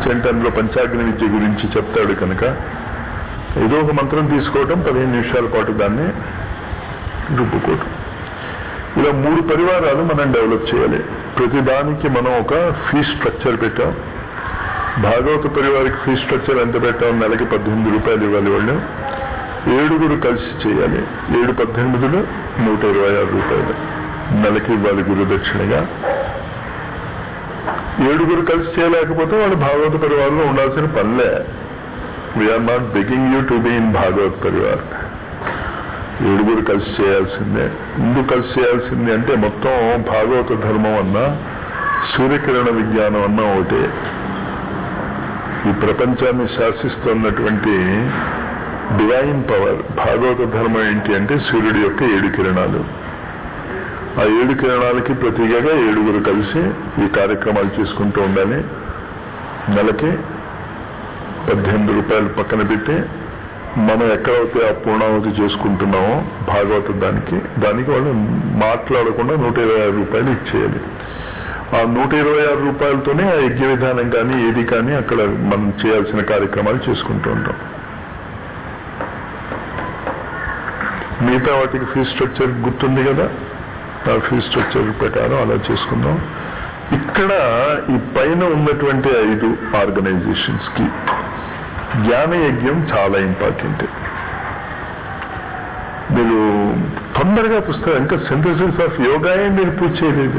గురించి అంటే అందులో పంచాగ్ని విద్య గురించి చెప్తాడు కనుక ఏదో ఒక మంత్రం తీసుకోవటం పదిహేను నిమిషాల పాటు దాన్ని రుబ్బుకోవటం ఇలా మూడు పరివారాలు మనం డెవలప్ చేయాలి ప్రతిదానికి మనం ఒక ఫీ స్ట్రక్చర్ పెట్టాం భాగవత పరివారికి ఫీ స్ట్రక్చర్ ఎంత పెట్టాం నెలకి పద్దెనిమిది రూపాయలు ఇవ్వాలి వాళ్ళు ఏడుగురు కలిసి చేయాలి ఏడు పద్దెనిమిదిలో నూట ఇరవై ఆరు రూపాయలు నెలకి ఇవ్వాలి గురుదక్షిణగా ఏడుగురు కలిసి చేయలేకపోతే వాళ్ళు భాగవత పరివారంలో ఉండాల్సిన పనిలే we are not begging you to be in Bhagwat Parivar ఏడుగురు కలిసి చేయాల్సిందే ఎందుకు కలిసి చేయాల్సింది అంటే మొత్తం భాగవత ధర్మం అన్న సూర్యకిరణ విజ్ఞానం అన్న ఒకటే ఈ ప్రపంచాన్ని శాసిస్తున్నటువంటి డివైన్ పవర్ భాగవత ధర్మం ఏంటి అంటే సూర్యుడి యొక్క ఏడు కిరణాలు ఆ ఏడు కిరణాలకి ప్రతిగా ఏడుగురు కలిసి ఈ కార్యక్రమాలు చేసుకుంటూ ఉండాలి నెలకి పద్దెనిమిది రూపాయలు పక్కన పెట్టి మనం ఎక్కడైతే ఆ పూర్ణావతి చేసుకుంటున్నామో భాగవత దానికి దానికి వాళ్ళు మాట్లాడకుండా నూట ఇరవై ఆరు రూపాయలు ఇచ్చేయాలి ఆ నూట ఇరవై ఆరు రూపాయలతోనే ఆ యజ్ఞ విధానం కానీ ఏది కానీ అక్కడ మనం చేయాల్సిన కార్యక్రమాలు చేసుకుంటూ ఉంటాం మిగతా వాటికి ఫీ స్ట్రక్చర్ గుర్తుంది కదా ఆ ఫీ స్ట్రక్చర్ ప్రకారం అలా చేసుకుందాం ఇక్కడ ఈ పైన ఉన్నటువంటి ఐదు ఆర్గనైజేషన్స్ కి జ్ఞాన యజ్ఞం చాలా ఇంపార్టెంట్ మీరు తొందరగా పుస్తకం ఇంకా సింథసిస్ ఆఫ్ యోగాయే మీరు పూజ చేయలేదు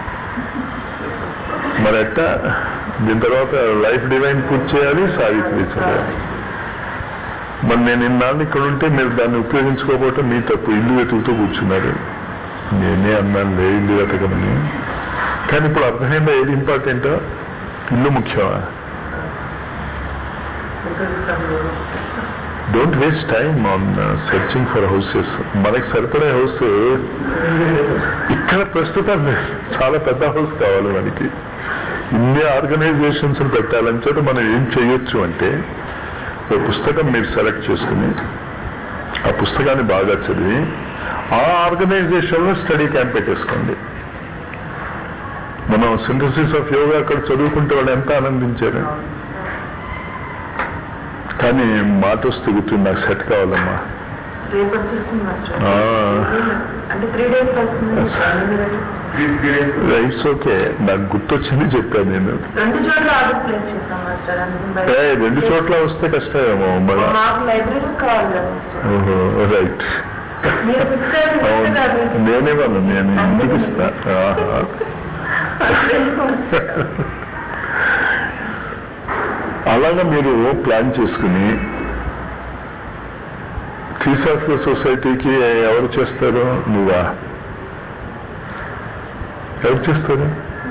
మరి ఎట్ట దీని తర్వాత లైఫ్ డివైన్ పూజ చేయాలి సావిత్రి చదవాలి మరి నేను ఇన్నాళ్ళు ఇక్కడ ఉంటే మీరు దాన్ని ఉపయోగించుకోకపోవటం మీ తప్పు ఇల్లు వెతుకుతూ కూర్చున్నారు నేనే అన్నాను లే ఇల్లు వెతకమని కానీ ఇప్పుడు అర్థమైందా ఏది ఇంపార్టెంటో ఇల్లు ముఖ్యమా don't waste time on searching for houses మనకి సరిపడే హౌస్ ఇక్కడ ప్రస్తుతం చాలా పెద్ద హౌస్ కావాలి మనకి ఇన్ని ఆర్గనైజేషన్స్ పెట్టాలని చెప్పి మనం ఏం చేయొచ్చు అంటే ఒక పుస్తకం మీరు సెలెక్ట్ చేసుకుని ఆ పుస్తకాన్ని బాగా చదివి ఆ ఆర్గనైజేషన్ లో స్టడీ క్యాంప్ పెట్టేసుకోండి మనం సింథసిస్ ఆఫ్ యోగా అక్కడ చదువుకుంటే వాళ్ళు ఎంత ఆనందించారు కానీ మాట వస్తే గుర్తుంది నాకు సెట్ కావాలమ్మా రేపు వచ్చేస్తుంది మాస్టర్ ఆ. అంటే త్రీ డేస్ వస్తుంది ఇట్స్ ఓకే నాకు గుర్తొచ్చింది చెప్పాను నేను రెండు చోట్ల ఆర్డర్ ప్లేస్ చేస్తాం మాస్టర్ అందుకని ఏ, బయట- రెండు చోట్ల వస్తే కష్టమేమో మళ్ళా మాకు లైబ్రరీ కావాలి కదా మాస్టర్ ఓహో రైట్ మీరు పుస్తకాలు ఇస్తే అవును కాదు. నేనేమన్నా నేను ఇంటికి ఇస్తా ఆహా. అలాగా మీరు ప్లాన్ చేసుకుని థీసాఫియో సొసైటీకి ఎవరు చేస్తారు నువ్వా ఎవరు చేస్తారు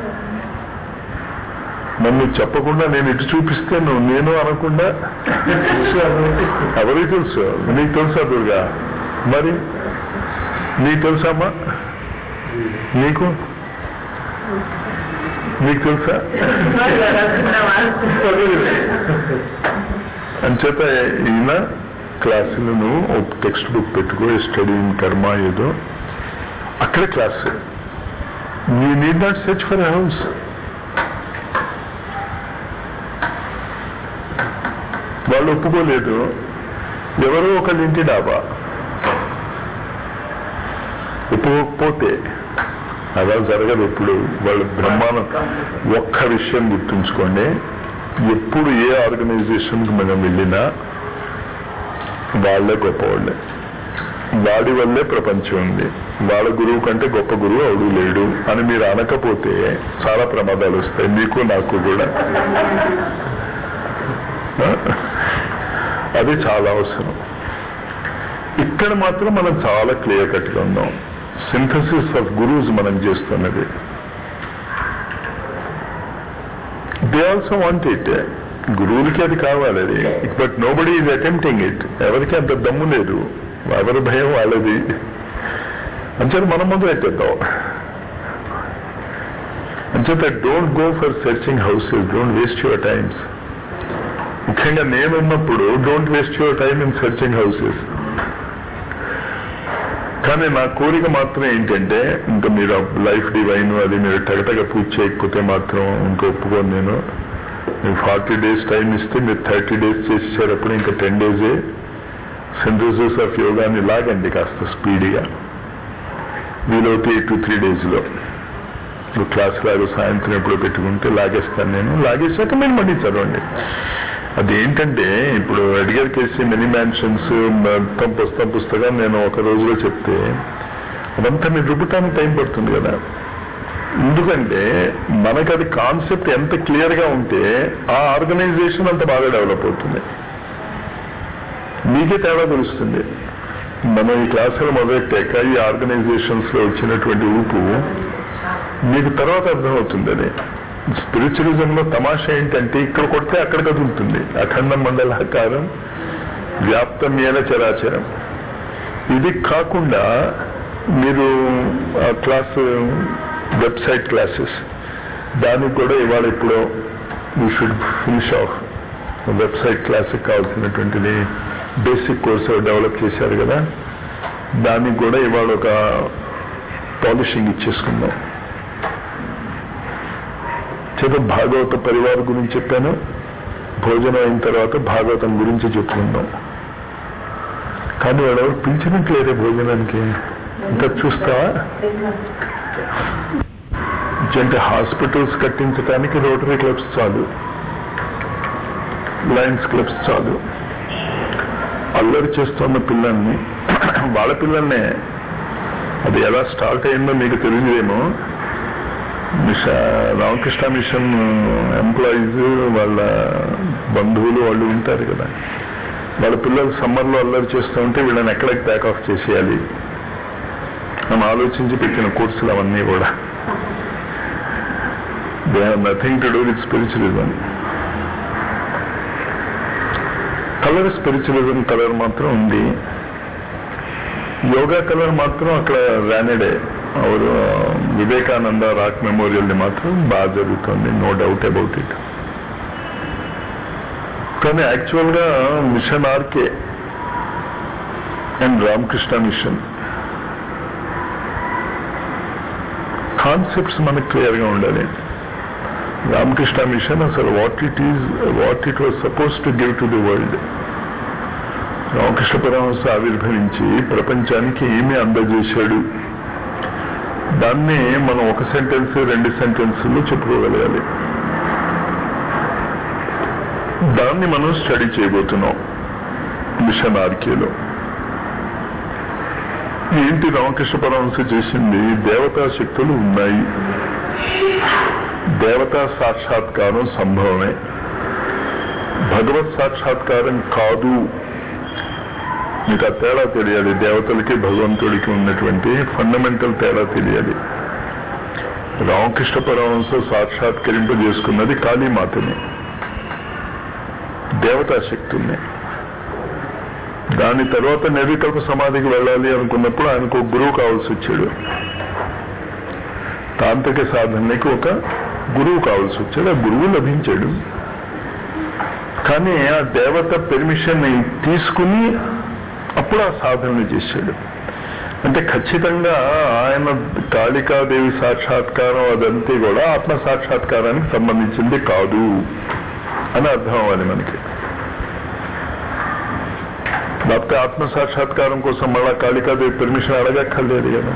నన్ను చెప్పకుండా నేను ఇటు చూపిస్తే నువ్వు నేను అనకుండా ఎవరికి తెలుసు నీకు తెలుసా దుర్గా మరి నీకు తెలుసామ్మా నీకు నీకు తెలుసా అంచేత ఈయన క్లాసులు నువ్వు ఒక టెక్స్ట్ బుక్ పెట్టుకో స్టడీ ఇన్ కర్మ ఏదో అక్కడ class you need not search for house వాళ్ళు ఒప్పుకోలేదు ఎవరో ఒకళ్ళ ఇంటి డాబా ఒప్పుకోకపోతే అలా జరగదు ఎప్పుడు వాళ్ళు బ్రహ్మాండం ఒక్క విషయం గుర్తుంచుకోండి ఎప్పుడు ఏ ఆర్గనైజేషన్కి మనం వెళ్ళినా వాళ్ళే గొప్పవాళ్ళే వాడి వల్లే ప్రపంచం ఉంది వాళ్ళ గురువు కంటే గొప్ప గురువు అవడు లేడు అని మీరు అనకపోతే చాలా ప్రమాదాలు వస్తాయి మీకు నాకు కూడా అది చాలా అవసరం ఇక్కడ మాత్రం మనం చాలా క్లియర్ కట్ గా ఉన్నాం సింథసిస్ ఆఫ్ గురూస్ మనం చేస్తున్నది దే ఆల్సో వాంట్ ఇట్ గురువులకి అది కావాలి అది but nobody is attempting it ఎవరికి అంత దమ్ము లేదు ఎవరి భయం వాళ్ళది అంచేత మనం మొదలు పెట్టేద్దాం అంచేత don't go for searching houses don't waste your times ముఖ్యంగా నేనున్నప్పుడు don't waste your time in searching houses కానీ నా కోరిక మాత్రం ఏంటంటే ఇంకా మీరు లైఫ్ డివైన్ అది మీరు టగటగ పూజ చేయకపోతే మాత్రం ఇంకా ఒప్పుకోను నేను మీరు ఫార్టీ డేస్ టైం ఇస్తే మీరు థర్టీ డేస్ చేసేటప్పుడు ఇంకా టెన్ డేసే సింథసిస్ ఆఫ్ యోగాని లాగండి కాస్త స్పీడ్గా వీలవుతే టూ త్రీ డేస్లో క్లాస్ లాగా సాయంత్రం ఎప్పుడో పెట్టుకుంటే లాగేస్తాను నేను లాగేశాక మీరు మళ్ళీ చదవండి అదేంటంటే ఇప్పుడు అడిగారు కేసీ మెనీ మ్యాన్షన్స్ మొత్తం పుస్తకం పుస్తకం నేను ఒక రోజులో చెప్తే అదంతా మీరు రుబ్బటానికి టైం పడుతుంది కదా ఎందుకంటే మనకు అది కాన్సెప్ట్ ఎంత క్లియర్ గా ఉంటే ఆ ఆర్గనైజేషన్ అంత బాగా డెవలప్ అవుతుంది మీకే తేడా తెలుస్తుంది మనం ఈ క్లాసులు మొదలెట్టాక ఈ ఆర్గనైజేషన్స్ లో వచ్చినటువంటి ఊపు మీకు తర్వాత అర్థమవుతుంది అది స్పిరిచువలిజం లో తమాషా ఏంటంటే ఇక్కడ కొడితే అక్కడ కదులుతుంది అఖండ మండలాకారం వ్యాప్తమైన చరాచరం ఇది కాకుండా మీరు ఆ క్లాస్ వెబ్సైట్ క్లాసెస్ దానికి కూడా ఇవాళ ఇప్పుడు you should finish off website క్లాస్కి కావాల్సినటువంటిది బేసిక్ కోర్స్ డెవలప్ చేశారు కదా దానికి కూడా ఇవాళ ఒక పాలిషింగ్ ఇచ్చేసుకుందాం చేత భాగవత పరివారం గురించి చెప్పాను భోజనం అయిన తర్వాత భాగవతం గురించి చెప్పుకుందాం కానీ వాడెవరు పిలిచినట్లేరే భోజనానికి ఇంకా చూస్తావా అంటే హాస్పిటల్స్ కట్టించడానికి రోటరీ క్లబ్స్ చాలు లయన్స్ క్లబ్స్ చాలు అల్లరి చేస్తున్న పిల్లల్ని వాళ్ళ పిల్లల్నే అది ఎలా స్టార్ట్ అయిందో మీకు తెలియదేమో మిష రామకృష్ణ మిషన్ ఎంప్లాయీస్ వాళ్ళ బంధువులు వాళ్ళు ఉంటారు కదా వాళ్ళ పిల్లలు సమ్మర్లో అల్లరి చేస్తూ ఉంటే వీళ్ళని ఎక్కడికి ప్యాక్ ఆఫ్ చేసేయాలి మనం ఆలోచించి పెట్టిన కోర్సులు అవన్నీ కూడా they have nothing to do with spiritualism colour spiritualism colour మాత్రం ఉంది యోగా కలర్ మాత్రం అక్కడ రానడే ಅವರು వివేకానంద రాక్ మెమోరియల్ ని మాత్రం బాగా జరుగుతుంది నో డౌట్ అబౌట్ ఇట్ కానీ యాక్చువల్ గా mission RK and Ramakrishna mission concepts మనకు క్లియర్ గా ఉండాలి రామకృష్ణ మిషన్ అసలు what it is what it was suppose to give to the world Ramakrishna Paramahamsa ఆవిర్భవించి ప్రపంచానికి ఏమి అందజేశాడు దాన్ని మనం ఒక సెంటెన్స్ రెండు సెంటెన్స్లో చెప్పుకోగలగాలి దాన్ని మనం స్టడీ చేయబోతున్నాం మిషన్ ఆర్కేలో ఏంటి రామకృష్ణ పరమహంస చేసింది దేవతా శక్తులు ఉన్నాయి దేవతా సాక్షాత్కారం సంభవమే భగవత్ సాక్షాత్కారం కాదు మీకు ఆ తేడా తెలియాలి దేవతలకి భగవంతుడికి ఉన్నటువంటి ఫండమెంటల్ తేడా తెలియాలి రామకృష్ణ పరమహంస సాక్షాత్కరింప చేసుకున్నది కాళీమాతని దేవతా శక్తుల్ని దాని తర్వాత నిర్వికల్ప సమాధికి వెళ్ళాలి అనుకున్నప్పుడు ఆయనకు ఒక గురువు కావాల్సి వచ్చాడు తాంత్రిక సాధనకి ఒక గురువు కావాల్సి వచ్చాడు ఆ గురువు లభించాడు కానీ ఆ దేవత పెర్మిషన్ తీసుకుని అప్పుడు ఆ సాధనలు చేశాడు అంటే ఖచ్చితంగా ఆయన కాళికాదేవి సాక్షాత్కారం అదంతా కూడా ఆత్మ సాక్షాత్కారానికి సంబంధించింది కాదు అని అర్థం అవ్వాలి మనకి లేకపోతే ఆత్మ సాక్షాత్కారం కోసం మళ్ళా కాళికాదేవి పర్మిషన్ అడగక్కర్లేదు కదా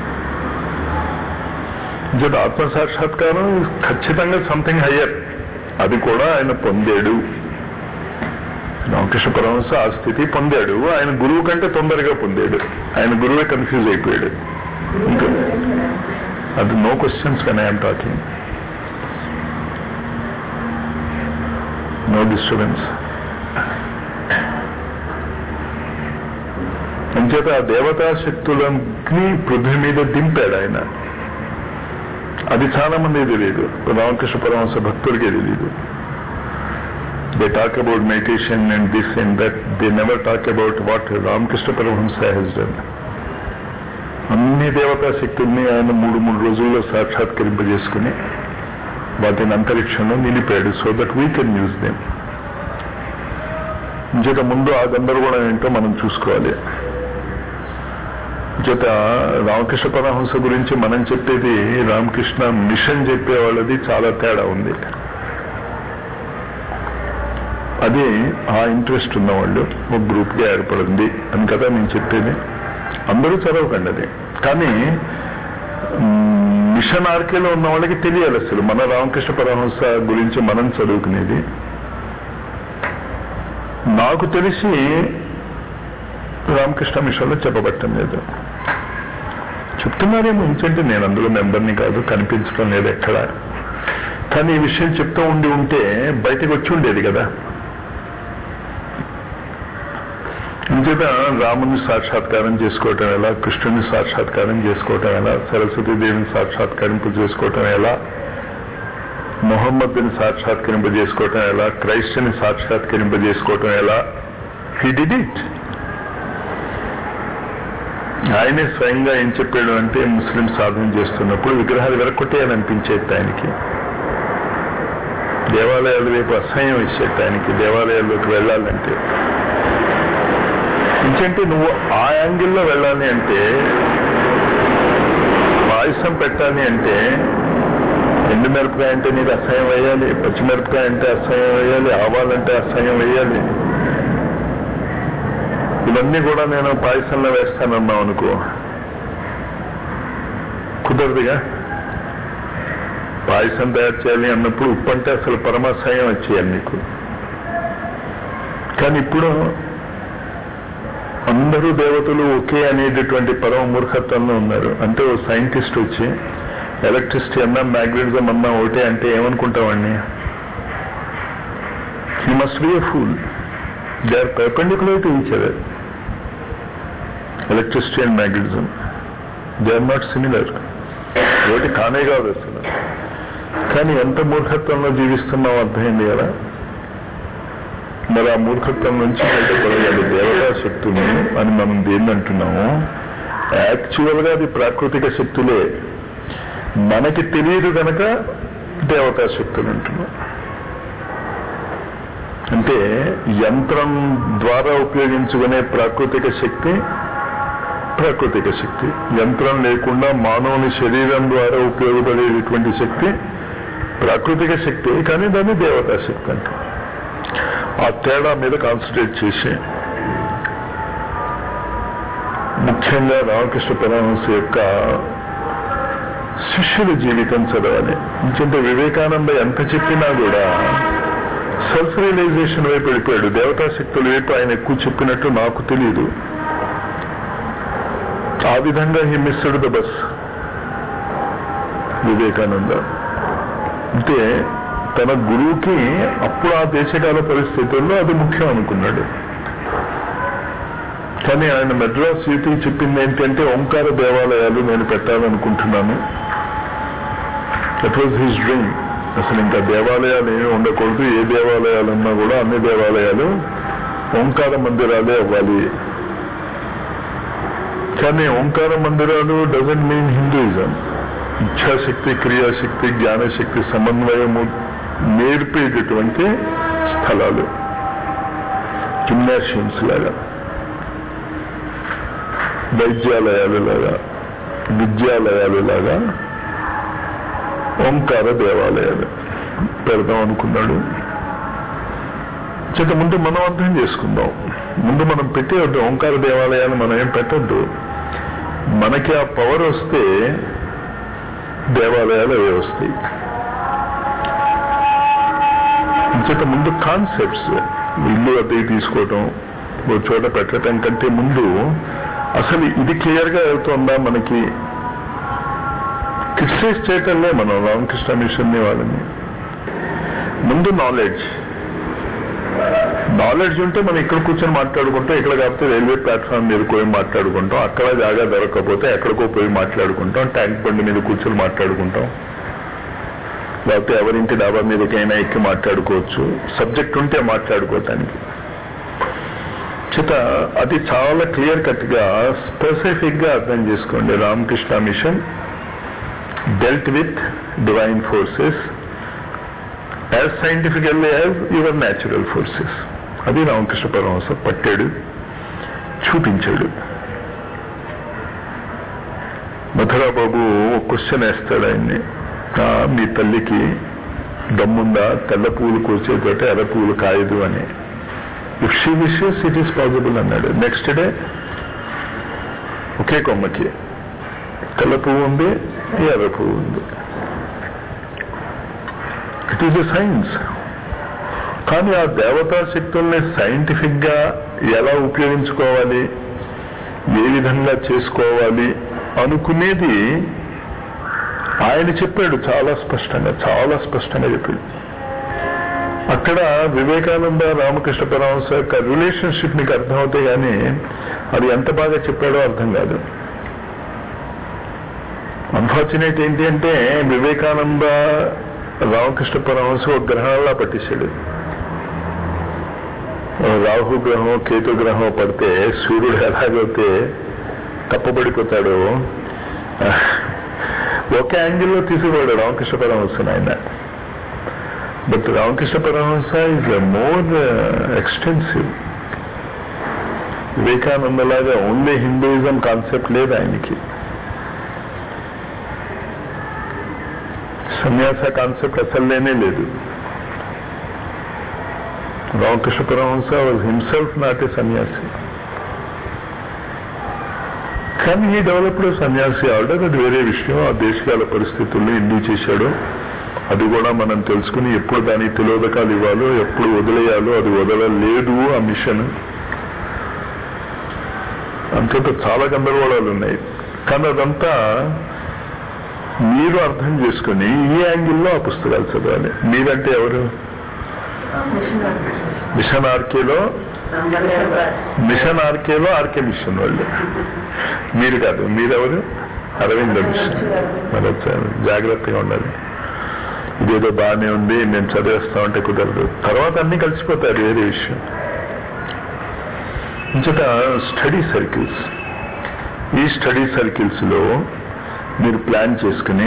జడ్ ఆత్మ సాక్షాత్కారం ఖచ్చితంగా సంథింగ్ హయ్యర్ అది కూడా ఆయన పొందాడు రామకృష్ణ పరమహంస ఆ స్థితి పొందాడు ఆయన గురువు కంటే తొందరగా పొందాడు ఆయన గురువే కన్ఫ్యూజ్ అయిపోయాడు ఇంకా అది no questions when I'm talking no disturbance అంచేత ఆ దేవతా శక్తులని పృథ్వీ మీద దింపాడు ఆయన అది చాలా మంది తెలియదు రామకృష్ణ పరమహంస భక్తుడికే తెలియదు they talk about meditation and this and that. They never talk about what Ramakrishna Paramahamsa has done. అన్ని దేవతా శక్తుల్ని ఆయన మూడు మూడు రోజుల్లో సాక్షాత్కరింపజేసుకుని వాటిని అంతరిక్షంలో నిలిపాడు so that we can use them చేత ముందు ఆ గందరగోళం ఏంటో మనం చూసుకోవాలి చేత రామకృష్ణ పరమహంస గురించి మనం చెప్పేది రామకృష్ణ మిషన్ చెప్పే వాళ్ళది చాలా తేడా ఉంది అది ఆ ఇంట్రెస్ట్ ఉన్నవాళ్ళు ఒక గ్రూప్గా ఏర్పడింది అని కదా నేను చెప్పేది అందరూ చదవకండి అది కానీ మ్, మిషన్ ఆర్కేలో ఉన్న వాళ్ళకి తెలియాలి అసలు మన రామకృష్ణ పరమహంస గురించి మనం చదువుకునేది నాకు తెలిసి రామకృష్ణ మిషన్లో చెప్పబట్టం లేదు చెప్తున్నారేమో ఉంచంటే నేను అందులో మెంబర్ని కాదు కనిపించడం లేదు ఎక్కడ కానీ ఈ విషయం చెప్తూ ఉండి ఉంటే బయటకు వచ్చి ఉండేది కదా ఇంచేత రాముని సాక్షాత్కారం చేసుకోవటం ఎలా కృష్ణుని సాక్షాత్కారం చేసుకోవటం ఎలా సరస్వతీదేవిని సాక్షాత్కరింపు చేసుకోవటం ఎలా మొహమ్మద్ని సాక్షాత్కరింప చేసుకోవటం ఎలా క్రైస్తుని సాక్షాత్కరింప చేసుకోవటం ఎలా హీ డిడ్ ఇట్ ఆయనే స్వయంగా ఏం చెప్పాడు అంటే ముస్లిం సాధన చేస్తున్నప్పుడు విగ్రహాలు వెరకొట్టేయాలని అనిపించేది ఆయనకి దేవాలయాల వైపు అసహ్యం ఇచ్చేది ఆయనకి దేవాలయాల్లోకి వెళ్ళాలంటే ఇంకంటే నువ్వు ఆ యాంగిల్లో వెళ్ళాలి అంటే పాయసం పెట్టాలి అంటే ఎండుమిరపకాయ అంటే నీకు అసహ్యం వేయాలి పచ్చిమిరపకాయ అంటే అసహ్యం వేయాలి ఆవాలంటే అసహ్యం వేయాలి ఇవన్నీ కూడా నేను పాయసంలో వేస్తానన్నావు అనుకో కుదరదుగా పాయసం తయారు చేయాలి అన్నప్పుడు ఉప్పు అంటే అసలు పరమాశయం వచ్చేయాలి నీకు కానీ ఇప్పుడు అందరూ దేవతలు ఒకే అనేటటువంటి పరమ మూర్ఖత్వంలో ఉన్నారు అంటే ఓ సైంటిస్ట్ వచ్చి ఎలక్ట్రిసిటీ అన్నా మ్యాగ్నెటిజం అన్నా ఒకటే అంటే ఏమనుకుంటామండి he must be a fool they are perpendicular to each other electricity and magnetism they are not similar ఒకటి కానే కాదు అసలు కానీ ఎంత మూర్ఖత్వంలో జీవిస్తున్నాం అర్థమైంది కదా మరి ఆ మూర్ఖత్వం నుంచి బయటపడగలి దేవతా శక్తులు అని మనం దేన్ని అంటున్నాము యాక్చువల్ గా అది ప్రాకృతిక శక్తులే మనకి తెలియదు కనుక దేవతా శక్తులు అంటున్నాం అంటే యంత్రం ద్వారా ఉపయోగించుకునే ప్రాకృతిక శక్తి ప్రాకృతిక శక్తి యంత్రం లేకుండా మానవుని శరీరం ద్వారా ఉపయోగపడేటటువంటి శక్తి ప్రాకృతిక శక్తి కానీ దాన్ని దేవతా శక్తి అంటాం ఆ తేడా మీద కాన్సన్ట్రేట్ చేసి ముఖ్యంగా రామకృష్ణ పరమహంస యొక్క శిష్యుల జీవితం చదవాలి ఎందుకంటే వివేకానంద ఎంత చెప్పినా కూడా సెల్ఫ్ రియలైజేషన్ వైపు వెళ్ళిపోయాడు దేవతా శక్తుల వైపు ఆయన ఎక్కువ చెప్పినట్టు నాకు తెలియదు ఆ విధంగా he missed the bus Vivekananda అంటే తన గురువుకి అప్పుడు ఆ దేశకాల పరిస్థితుల్లో అది ముఖ్యం అనుకున్నాడు కానీ ఆయన మెడ్రాస్ యూటీ చెప్పింది ఏంటంటే ఓంకార దేవాలయాలు నేను పెట్టాలనుకుంటున్నాను దట్ వాజ్ హిస్ డ్రీమ్ అసలు ఇంకా దేవాలయాలు ఏమీ ఉండకూడదు ఏ దేవాలయాలు ఉన్నా కూడా అన్ని దేవాలయాలు ఓంకార మందిరాలే అవ్వాలి కానీ ఓంకార మందిరాలు డజంట్ మీన్ హిందూయిజం ఇచ్ఛాశక్తి క్రియాశక్తి జ్ఞానశక్తి సమన్వయము నేర్పేటటువంటి స్థలాలు జిమ్నాషియమ్స్ లాగా వైద్యాలయాలు లాగా విద్యాలయాలు లాగా ఓంకార దేవాలయాలు పెడదాం అనుకున్నాడు చేత ముందు మనం అర్థం చేసుకుందాం ముందు మనం పెట్టేవద్దు ఓంకార దేవాలయాలు మనం ఏం పెట్టద్దు మనకి ఆ పవర్ వస్తే దేవాలయాలు అవే వస్తాయి చేత ముందు కాన్సెప్ట్స్ ఇల్లు అద్దెకి తీసుకోవటం ఓ చోట పెట్టడం కంటే ముందు అసలు ఇది క్లియర్గా అవుతుందా మనకి క్రిటిసైజ్ చేయటంలే మనం రామకృష్ణ మిషన్ వాళ్ళని ముందు నాలెడ్జ్ నాలెడ్జ్ ఉంటే మనం ఇక్కడ కూర్చొని మాట్లాడుకుంటాం ఇక్కడ కాకపోతే రైల్వే ప్లాట్ఫామ్ మీద పోయి మాట్లాడుకుంటాం అక్కడ జాగా దొరకకపోతే ఎక్కడికో పోయి మాట్లాడుకుంటాం ట్యాంక్ బండి మీద కూర్చొని మాట్లాడుకుంటాం లేకపోతే ఎవరింటి డాబా మీదకైనా ఎక్కి మాట్లాడుకోవచ్చు సబ్జెక్ట్ ఉంటే మాట్లాడుకోవటానికి చేత అది చాలా క్లియర్ కట్ గా స్పెసిఫిక్ గా అర్థం చేసుకోండి Ramakrishna mission dealt with divine forces as scientifically as your natural forces అది రామకృష్ణ పరమహంస పట్టాడు చూపించాడు మధురా బాబు ఒక క్వశ్చన్ వేస్తాడు ఆయన్ని "ఆ, మీ తల్లికి దమ్ముందా తెల్ల పువ్వులు కూర్చేటట్టు ఎర్ర పువ్వులు కాయదు అని if she wishes it is possible అన్నాడు నెక్స్ట్ డే ఒకే కొమ్మకి తెల్ల పువ్వు ఉంది ఎర్ర పువ్వు ఉంది ఇట్ ఈస్ ఎ సైన్స్ కానీ ఆ దేవతా శక్తుల్ని సైంటిఫిక్ గా ఎలా ఉపయోగించుకోవాలి ఏ విధంగా చేసుకోవాలి అనుకునేది ఆయన చెప్పాడు చాలా స్పష్టంగా చాలా స్పష్టంగా చెప్పాడు అక్కడ వివేకానంద రామకృష్ణ పరమహంస యొక్క రిలేషన్షిప్ నీకు అర్థమవుతే గానీ అది ఎంత బాగా చెప్పాడో అర్థం కాదు అన్ఫార్చునేట్ ఏంటి అంటే వివేకానంద రామకృష్ణ పరమహంస ఒక గ్రహణంలా పట్టేశాడు రాహు గ్రహం కేతు గ్రహం పడితే సూర్యుడు ఎలాగైతే తప్పబడిపోతాడో ఒక యాంగిల్లో తీసుకుపోయాడు రామకృష్ణ పరమహంసను ఆయన but Ramakrishna Paramahamsa is more extensive వివేకానందలాగా ఓన్లీ హిందూయిజం కాన్సెప్ట్ లేదు ఆయనకి సన్యాస కాన్సెప్ట్ అసలు లేనే లేదు Ramakrishna Paramahamsa was himself not a sannyasi కానీ ఈ డెవలప్డ్ సన్యాసి ఆర్డర్ అది వేరే విషయం ఆ దేశకాల పరిస్థితుల్లో ఎందుకు చేశాడో అది కూడా మనం తెలుసుకుని ఎప్పుడు దానికి తిలోదకాలు ఇవ్వాలో ఎప్పుడు వదిలేయాలో అది వదలలేదు ఆ మిషన్ అంతేత చాలా గందరగోళాలు ఉన్నాయి కానీ అదంతా మీరు అర్థం చేసుకుని ఈ యాంగిల్లో ఆ పుస్తకాలు చదవాలి మీరంటే ఎవరు మిషన్ ఆర్కేలో మిషన్ ఆర్కేలో ఆర్కే మిషన్ వాళ్ళు మీరు కాదు మీరెవరు అరవింద మిషన్ మరి వచ్చారు జాగ్రత్తగా ఉండాలి ఇదేదో బాగానే ఉంది మేము చదివేస్తామంటే కుదరదు తర్వాత అన్ని కలిసిపోతారు వేరే విషయం ఇంచట స్టడీ సర్కిల్స్ ఈ స్టడీ సర్కిల్స్ లో మీరు ప్లాన్ చేసుకుని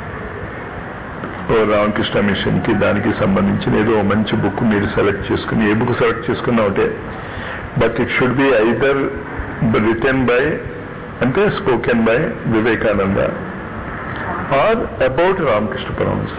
ఓ రామకృష్ణ మిషన్ కి దానికి సంబంధించిన ఏదో ఓ మంచి బుక్ మీరు సెలెక్ట్ చేసుకుని ఏ బుక్ సెలెక్ట్ చేసుకున్నా ఒకటే but it should be either written by అంటే spoken by Vivekananda or about Ramakrishna Paramahamsa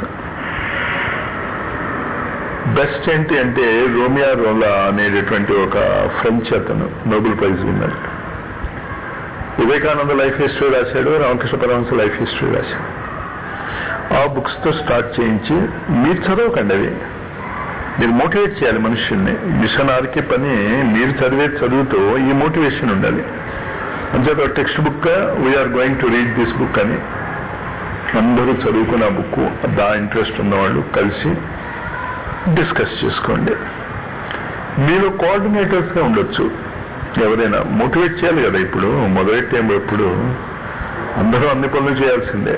best ఏంటి అంటే రోమియా రోలా అనేటటువంటి ఒక ఫ్రెంచ్ అతను Nobel prize winner Vivekananda life history రాశాడు రామకృష్ణ పరమహంస లైఫ్ హిస్టరీ రాశాడు ఆ బుక్స్ తో స్టార్ట్ చేయించి మీరు చదవకండి అవి మీరు మోటివేట్ చేయాలి మనుషుల్ని మిషన్ ఆర్కే పని మీరు చదివే చదువుతో ఈ మోటివేషన్ ఉండాలి అంచేత text book we are going to read this book అని అందరూ చదువుకున్న బుక్ దా ఇంట్రెస్ట్ ఉన్నవాళ్ళు కలిసి డిస్కస్ చేసుకోండి మీరు కోఆర్డినేటర్స్ గా ఉండొచ్చు ఎవరైనా మోటివేట్ చేయాలి కదా ఇప్పుడు మొదలెట్టే ఎప్పుడు అందరూ అన్ని పనులు చేయాల్సిందే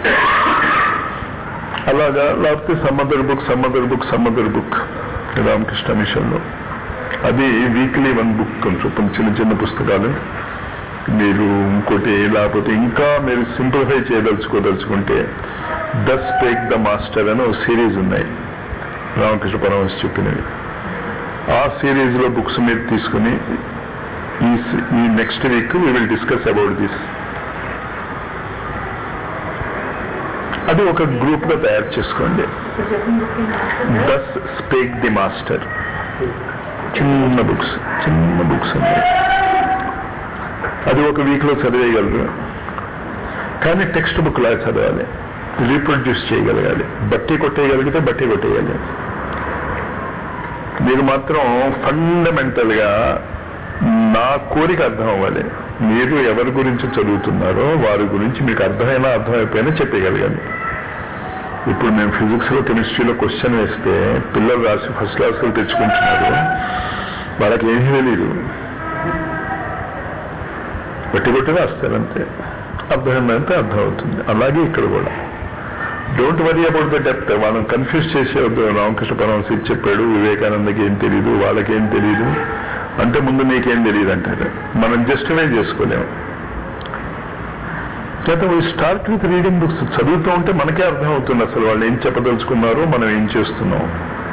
అలాగా లేకపోతే some other book some other book some other book Ramakrishna mission లో అది వీక్లీ వన్ బుక్ కొంచెం చిన్న చిన్న పుస్తకాలు మీరు ఇంకోటి లేకపోతే ఇంకా మీరు సింప్లిఫై చేయదలుచుకోదలుచుకుంటే ద స్పేక్ ద మాస్టర్ అని ఒక సిరీస్ ఉన్నాయి రామకృష్ణ పరమహంస చెప్పినవి ఆ సిరీస్ లో బుక్స్ మీరు తీసుకుని ఈ ఈ next week we will discuss about this అది ఒక గ్రూప్ గా తయారు చేసుకోండి దస్ స్పేక్ ది మాస్టర్ చిన్న బుక్స్ చిన్న బుక్స్ ఉన్నాయి అది ఒక వీక్ లో చదివేయగలరు కానీ టెక్స్ట్ బుక్ లాగా చదవాలి రీప్రొడ్యూస్ చేయగలగాలి బట్టి కొట్టేయగలిగితే బట్టి కొట్టేయాలి మీరు మాత్రం ఫండమెంటల్ గా నా కోరిక అర్థం అవ్వాలి మీరు ఎవరి గురించి చదువుతున్నారో వారి గురించి మీకు అర్థమైనా అర్థమైపోయినా చెప్పగలగాలి ఇప్పుడు మేము ఫిజిక్స్ లో కెమిస్ట్రీలో క్వశ్చన్ వేస్తే పిల్లలు రాసి ఫస్ట్ క్లాస్ లో తెచ్చుకుంటున్నారు వాళ్ళకి ఏమీ తెలియదు బట్టి కొట్టి రాస్తారంతే అర్థమైందంటే అర్థం అవుతుంది అలాగే ఇక్కడ కూడా don't worry about the depth వాళ్ళని కన్ఫ్యూజ్ చేసేవద్దు రామకృష్ణ పరమహంస ఇది చెప్పాడు వివేకానందకి ఏం తెలియదు వాళ్ళకేం తెలియదు అంటే ముందు నీకేం తెలియదు అంటారు మనం జస్టిఫై చేసుకోలేము అయితే we start with reading books చదువుతూ ఉంటే మనకే అర్థం అవుతుంది అసలు వాళ్ళు ఏం చెప్పదలుచుకున్నారో మనం ఏం చేస్తున్నాం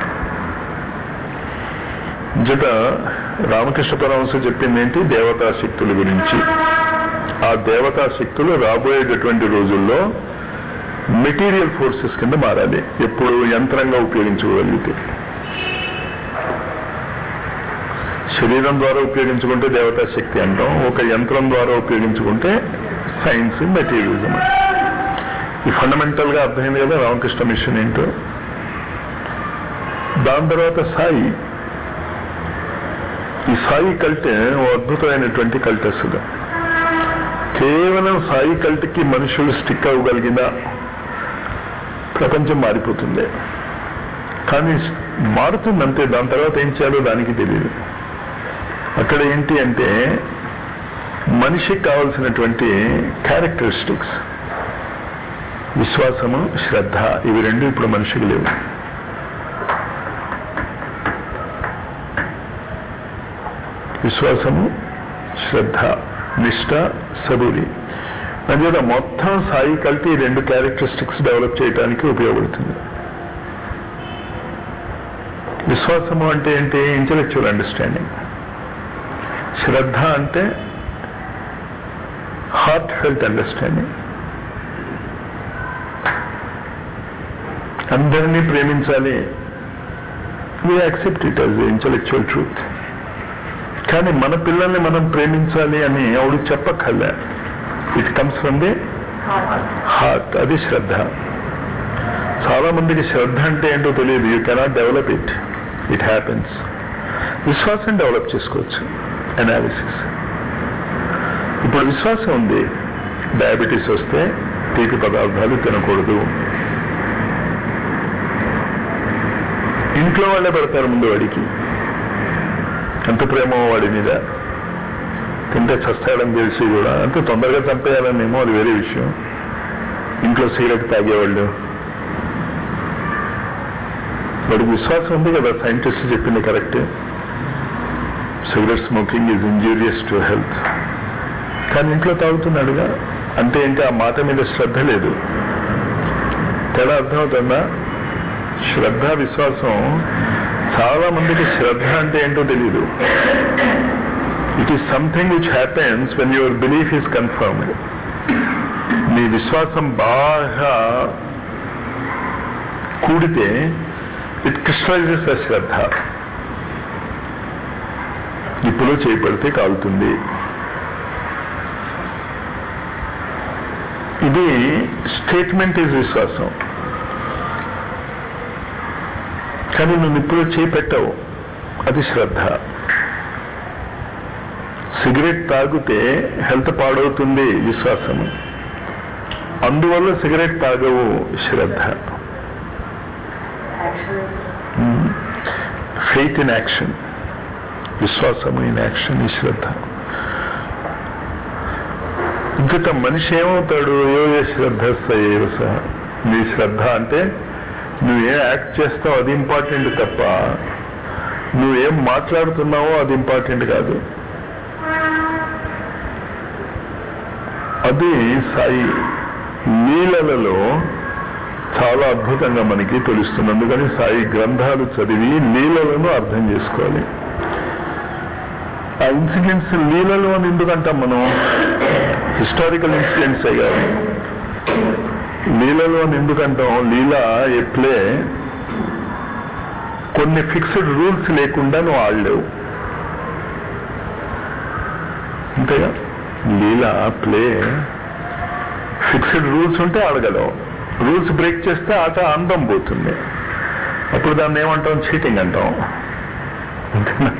జట రామకృష్ణ పరమహంస చెప్పింది ఏంటి దేవతా శక్తుల గురించి ఆ దేవతా శక్తులు రాబోయేటటువంటి రోజుల్లో మెటీరియల్ ఫోర్సెస్ కింద మారాలి ఎప్పుడు యంత్రంగా ఉపయోగించుకోగలిగితే శరీరం ద్వారా ఉపయోగించుకుంటే దేవతా శక్తి అంటాం ఒక యంత్రం ద్వారా ఉపయోగించుకుంటే సైన్స్ మెటీరియలిజం ఈ ఫండమెంటల్ గా అర్థమైంది కదా రామకృష్ణ మిషన్ ఏంటో దాని తర్వాత సాయి ఈ సాయి కల్ట్ ఓ అద్భుతమైనటువంటి కల్ట్ అసలు కేవలం సాయి కల్ట్కి మనుషులు స్టిక్ అవ్వగలిగిన ప్రపంచం మారిపోతుంది కానీ మారుతుంది అంతే దాని తర్వాత ఏం చేయాలో దానికి తెలియదు అక్కడ ఏంటి అంటే మనిషికి కావలసినటువంటి క్యారెక్టరిస్టిక్స్ విశ్వాసము శ్రద్ధ ఇవి రెండు ఇప్పుడు మనిషికి లేవు విశ్వాసము శ్రద్ధ నిష్ట సబూరి అంచేత మొత్తం సాయి కలిపి ఈ రెండు క్యారెక్టరిస్టిక్స్ డెవలప్ చేయడానికి ఉపయోగపడుతుంది విశ్వాసము అంటే ఏంటి ఇంటలెక్చువల్ అండర్స్టాండింగ్ శ్రద్ధ అంటే హార్ట్ ఫెల్ట్ అండర్స్టాండింగ్ అందరినీ ప్రేమించాలి we accept it as intellectual truth కానీ మన పిల్లల్ని మనం ప్రేమించాలి అని ఆవిడ చెప్పక్కర్లే it comes from the heart అది శ్రద్ధ చాలా మందికి శ్రద్ధ అంటే ఏంటో తెలియదు you cannot develop it it happens విశ్వాసం డెవలప్ చేసుకోవచ్చు అనాలిసిస్ ఇప్పుడు విశ్వాసం ఉంది డయాబెటీస్ వస్తే తీపి పదార్థాలు తినకూడదు ఇంట్లో వాళ్ళే పెడతారు ముందు వాడికి ఎంత ప్రేమ వాడి మీద తింటే చస్తాడని తెలిసి కూడా అంతే తొందరగా చంపేయాలనేమో అది వేరే విషయం ఇంట్లో సిగరెట్ తాగేవాళ్ళు వాడికి విశ్వాసం ఉంది కదా సైంటిస్ట్ చెప్పింది correct cigarette smoking is injurious to health కానీ ఇంట్లో తాగుతున్నాడుగా అంటే ఏంటి ఆ మాట మీద శ్రద్ధ లేదు తేడా అర్థమవుతుందా శ్రద్ధ విశ్వాసం చాలా మందికి శ్రద్ధ అంటే ఏంటో తెలియదు it is something which happens when your belief is confirmed మీ విశ్వాసం బాగా కూడితే ఇట్ క్రిస్టలైజెస్ ద శ్రద్ధ ఇప్పుడు చేపడితే కాలుతుంది ఇది స్టేట్మెంట్ ఈజ్ విశ్వాసం కానీ నువ్వు ఇప్పుడు చేపెట్టావు అది శ్రద్ధ సిగరెట్ తాగితే హెల్త్ పాడవుతుంది విశ్వాసము అందువల్ల సిగరెట్ తాగవు శ్రద్ధ ఫెయిత్ ఇన్ యాక్షన్ విశ్వాసము ఇన్ యాక్షన్ ఈ శ్రద్ధ ఇంకట మనిషి ఏమవుతాడు ఏ ఏ శ్రద్ధ ఏవ సహ నీ శ్రద్ధ అంటే నువ్వేం యాక్ట్ చేస్తావు అది ఇంపార్టెంట్ తప్ప నువ్వేం మాట్లాడుతున్నావో అది ఇంపార్టెంట్ కాదు అది సాయి లీలలలో చాలా అద్భుతంగా మనకి తెలుస్తుంది అందుకని సాయి గ్రంథాలు చదివి లీలలను అర్థం చేసుకోవాలి ఆ ఇన్సిడెంట్స్ లీలలు అని ఎందుకంటాం మనం హిస్టారికల్ ఇన్సిడెంట్స్ కాదు లీలలు అని ఎందుకంటాం లీల ఏ ప్లే కొన్ని ఫిక్స్డ్ రూల్స్ లేకుండా నువ్వు ఆడలేవు అంతేగా లీల ప్లే ఫిక్స్డ్ రూల్స్ ఉంటే ఆడగలవు రూల్స్ బ్రేక్ చేస్తే ఆట అందం పోతుంది అప్పుడు దాన్ని ఏమంటాం చీటింగ్ అంటాం అంతేనా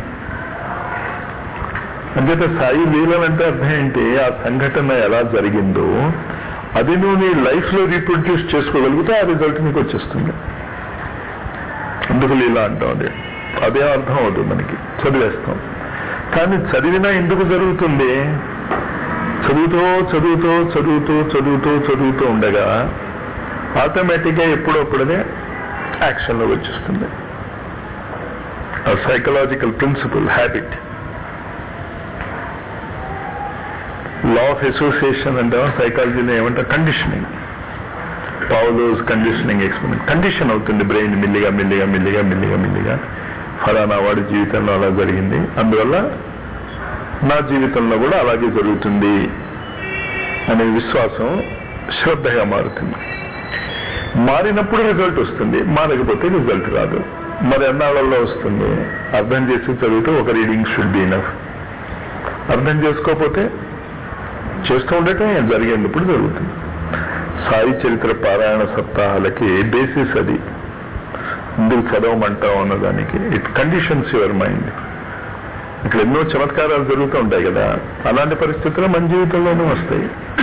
అంచేత సాయి లీలలంటే అర్థం ఏంటి ఆ సంఘటన ఎలా జరిగిందో అది నువ్వు నీ లైఫ్ లో రీప్రొడ్యూస్ చేసుకోగలిగితే ఆ రిజల్ట్ నీకు వచ్చేస్తుంది అందుకు లీలా అంటాం అది అదే అర్థం అవుతుంది మనకి చదివేస్తాం కానీ చదివినా ఎందుకు జరుగుతుంది చదువుతూ చదువుతూ చదువుతూ చదువుతూ చదువుతూ ఉండగా ఆటోమేటిక్గా ఎప్పుడప్పుడనే యాక్షన్లో వచ్చేస్తుంది ఆ psychological principle habit law of association అంటే సైకాలజీలో ఏమంటారు conditioning Pavlov's conditioning experiment condition అవుతుంది బ్రెయిన్ మిల్లిగా మిల్లిగా మిల్లిగా మిల్లిగా మిల్లిగా ఫలానా వాడి జీవితంలో అలా జరిగింది అందువల్ల నా జీవితంలో కూడా అలాగే జరుగుతుంది అనే విశ్వాసం శ్రద్ధగా మారుతుంది మారినప్పుడు రిజల్ట్ వస్తుంది మారకపోతే రిజల్ట్ రాదు మరి ఎన్నాళ్ళల్లో వస్తుంది అర్థం చేసి చదివితే ఒక రీడింగ్ షుడ్ బి ఇనఫ్ అర్థం చేసుకోకపోతే చేస్తూ ఉండటం జరిగేటప్పుడు జరుగుతుంది సాయి చరిత్ర పారాయణ సప్తాహాలకి బేసిస్ అది ఇందుకు చదవమంటాం అన్నదానికి ఇట్ కండిషన్స్ యువర్ మైండ్ ఇక్కడ ఎన్నో చమత్కారాలు జరుగుతూ ఉంటాయి కదా అలాంటి పరిస్థితులు మన జీవితంలోనూ వస్తాయి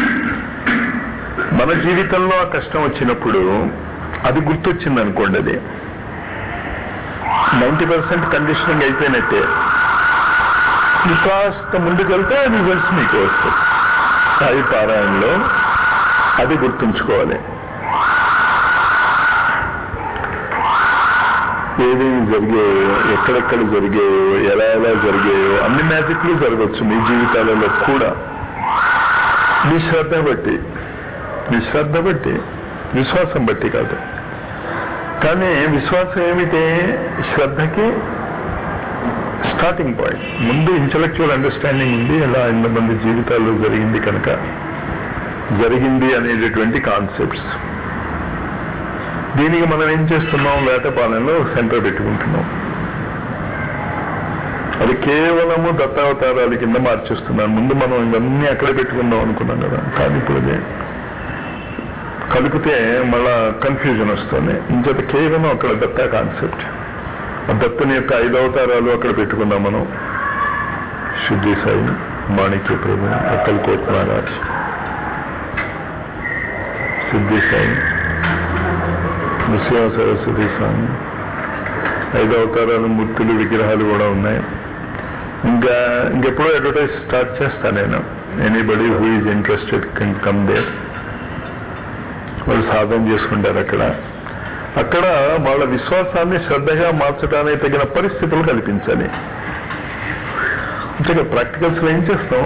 మన జీవితంలో ఆ కష్టం వచ్చినప్పుడు అది గుర్తొచ్చింది అనుకోండి అది నైంటీ పర్సెంట్ కండిషనింగ్ అయిపోయినట్టే నువ్వు కాస్త ముందుకెళ్తే రిజల్ట్స్ మీకు వస్తాయి సాయి పారాయణలో అది గుర్తుంచుకోవాలి ఏమేమి జరిగాయో ఎక్కడెక్కడ జరిగాయో ఎలా ఎలా జరిగాయో అన్ని మ్యాజిక్లు జరగచ్చు మీ జీవితాలలో కూడా మీ శ్రద్ధ బట్టి మీ శ్రద్ధ బట్టి విశ్వాసం బట్టి కాదు కానీ విశ్వాసం ఏమిటి శ్రద్ధకి స్టార్టింగ్ పాయింట్ ముందు ఇంటలెక్చువల్ అండర్స్టాండింగ్ ఉంది ఎలా మంది జీవితాల్లో జరిగింది కనుక జరిగింది అనేటటువంటి కాన్సెప్ట్స్ దీనికి మనం ఏం చేస్తున్నాం వేటపాలెంలో సెంటర్ పెట్టుకుంటున్నాం అది కేవలము దత్తావతారాల కింద మార్చేస్తున్నాను ముందు మనం ఇవన్నీ అక్కడే పెట్టుకుందాం అనుకున్నాం కదా కానీ ఇప్పుడు అదే కలిపితే మళ్ళా కన్ఫ్యూజన్ వస్తుంది ఇంచేత కేవలం అక్కడ దత్తా కాన్సెప్ట్ ఆ దత్తని యొక్క ఐదు అవతారాలు అక్కడ పెట్టుకున్నాం మనం శుద్ధి సాయి మాణిక్య ప్రభు అక్కల్కోట్ మహారాజ్ సిద్ధి సాయి నృసింహ సరస్వతి స్వామి ఐదు అవతారాలు మూర్తులు విగ్రహాలు కూడా ఉన్నాయి ఇంకా ఇంకెప్పుడో అడ్వర్టైజ్ స్టార్ట్ చేస్తాను నేను anybody who is interested can come there వాళ్ళు సాధన చేసుకుంటారు అక్కడ అక్కడ వాళ్ళ విశ్వాసాన్ని శ్రద్ధగా మార్చడానికి తగిన పరిస్థితులు కల్పించాలి అంటే ప్రాక్టికల్స్ ఏం చేస్తాం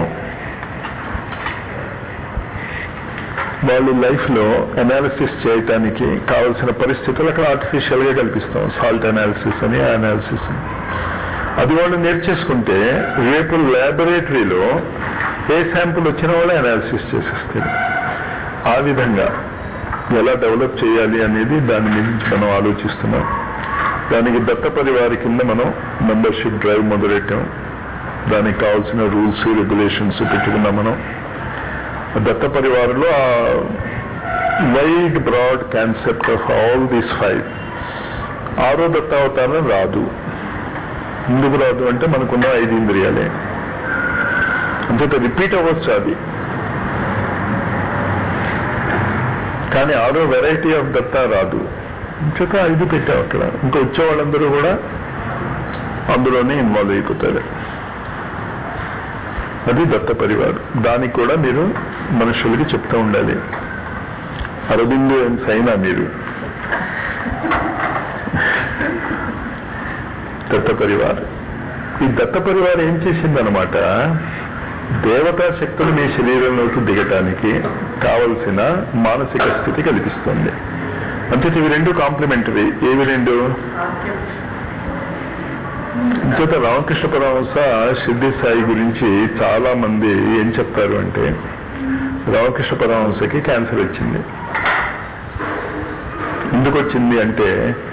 వాళ్ళు లైఫ్ లో అనాలిసిస్ చేయటానికి కావలసిన పరిస్థితులు అక్కడ ఆర్టిఫిషియల్ గా కల్పిస్తాం సాల్ట్ అనాలిసిస్ అని అనాలిసిస్ అని అది వాళ్ళు నేర్చేసుకుంటే రేపు ల్యాబొరేటరీలో ఏ శాంపుల్ వచ్చినా వాళ్ళే అనాలిసిస్ చేసేస్తారు ఆ విధంగా ఎలా డెవలప్ చేయాలి అనేది దాని గురించి మనం ఆలోచిస్తున్నాం దానికి దత్త పరివారి కింద మనం మెంబర్షిప్ డ్రైవ్ మొదలెట్టాం దానికి కావాల్సిన రూల్స్ రెగ్యులేషన్స్ పెట్టుకున్నాం మనం దత్త పరివారంలో ఆ wide broad concept of all these five ఆరో దత్తావతారం రాదు ఎందుకు రాదు అంటే మనకున్న ఐదు ఇంద్రియాలే అంతేత రిపీట్ అవ్వచ్చు అది కానీ ఆరో వెరైటీ ఆఫ్ దత్తా రాదు చేత ఐదు పెట్టాం అక్కడ ఇంకా వచ్చే వాళ్ళందరూ కూడా అందులోనే ఇన్వాల్వ్ అయిపోతారు అది దత్త పరివార్ దానికి కూడా మీరు మనుషులకి చెప్తూ ఉండాలి అరబిందు అయినా మీరు దత్త పరివార్ ఈ దత్త పరివార్ ఏం చేసిందనమాట దేవతా శక్తులు మీ శరీరంలోకి దిగటానికి కావలసిన మానసిక స్థితి కల్పిస్తుంది అంటే ఇవి రెండు కాంప్లిమెంటరీ ఏవి రెండు ఇంచేత రామకృష్ణ పరమహంస సిద్ధి సాయి గురించి చాలా మంది ఏం చెప్తారు అంటే రామకృష్ణ పరమహంసకి క్యాన్సర్ వచ్చింది ఎందుకు వచ్చింది అంటే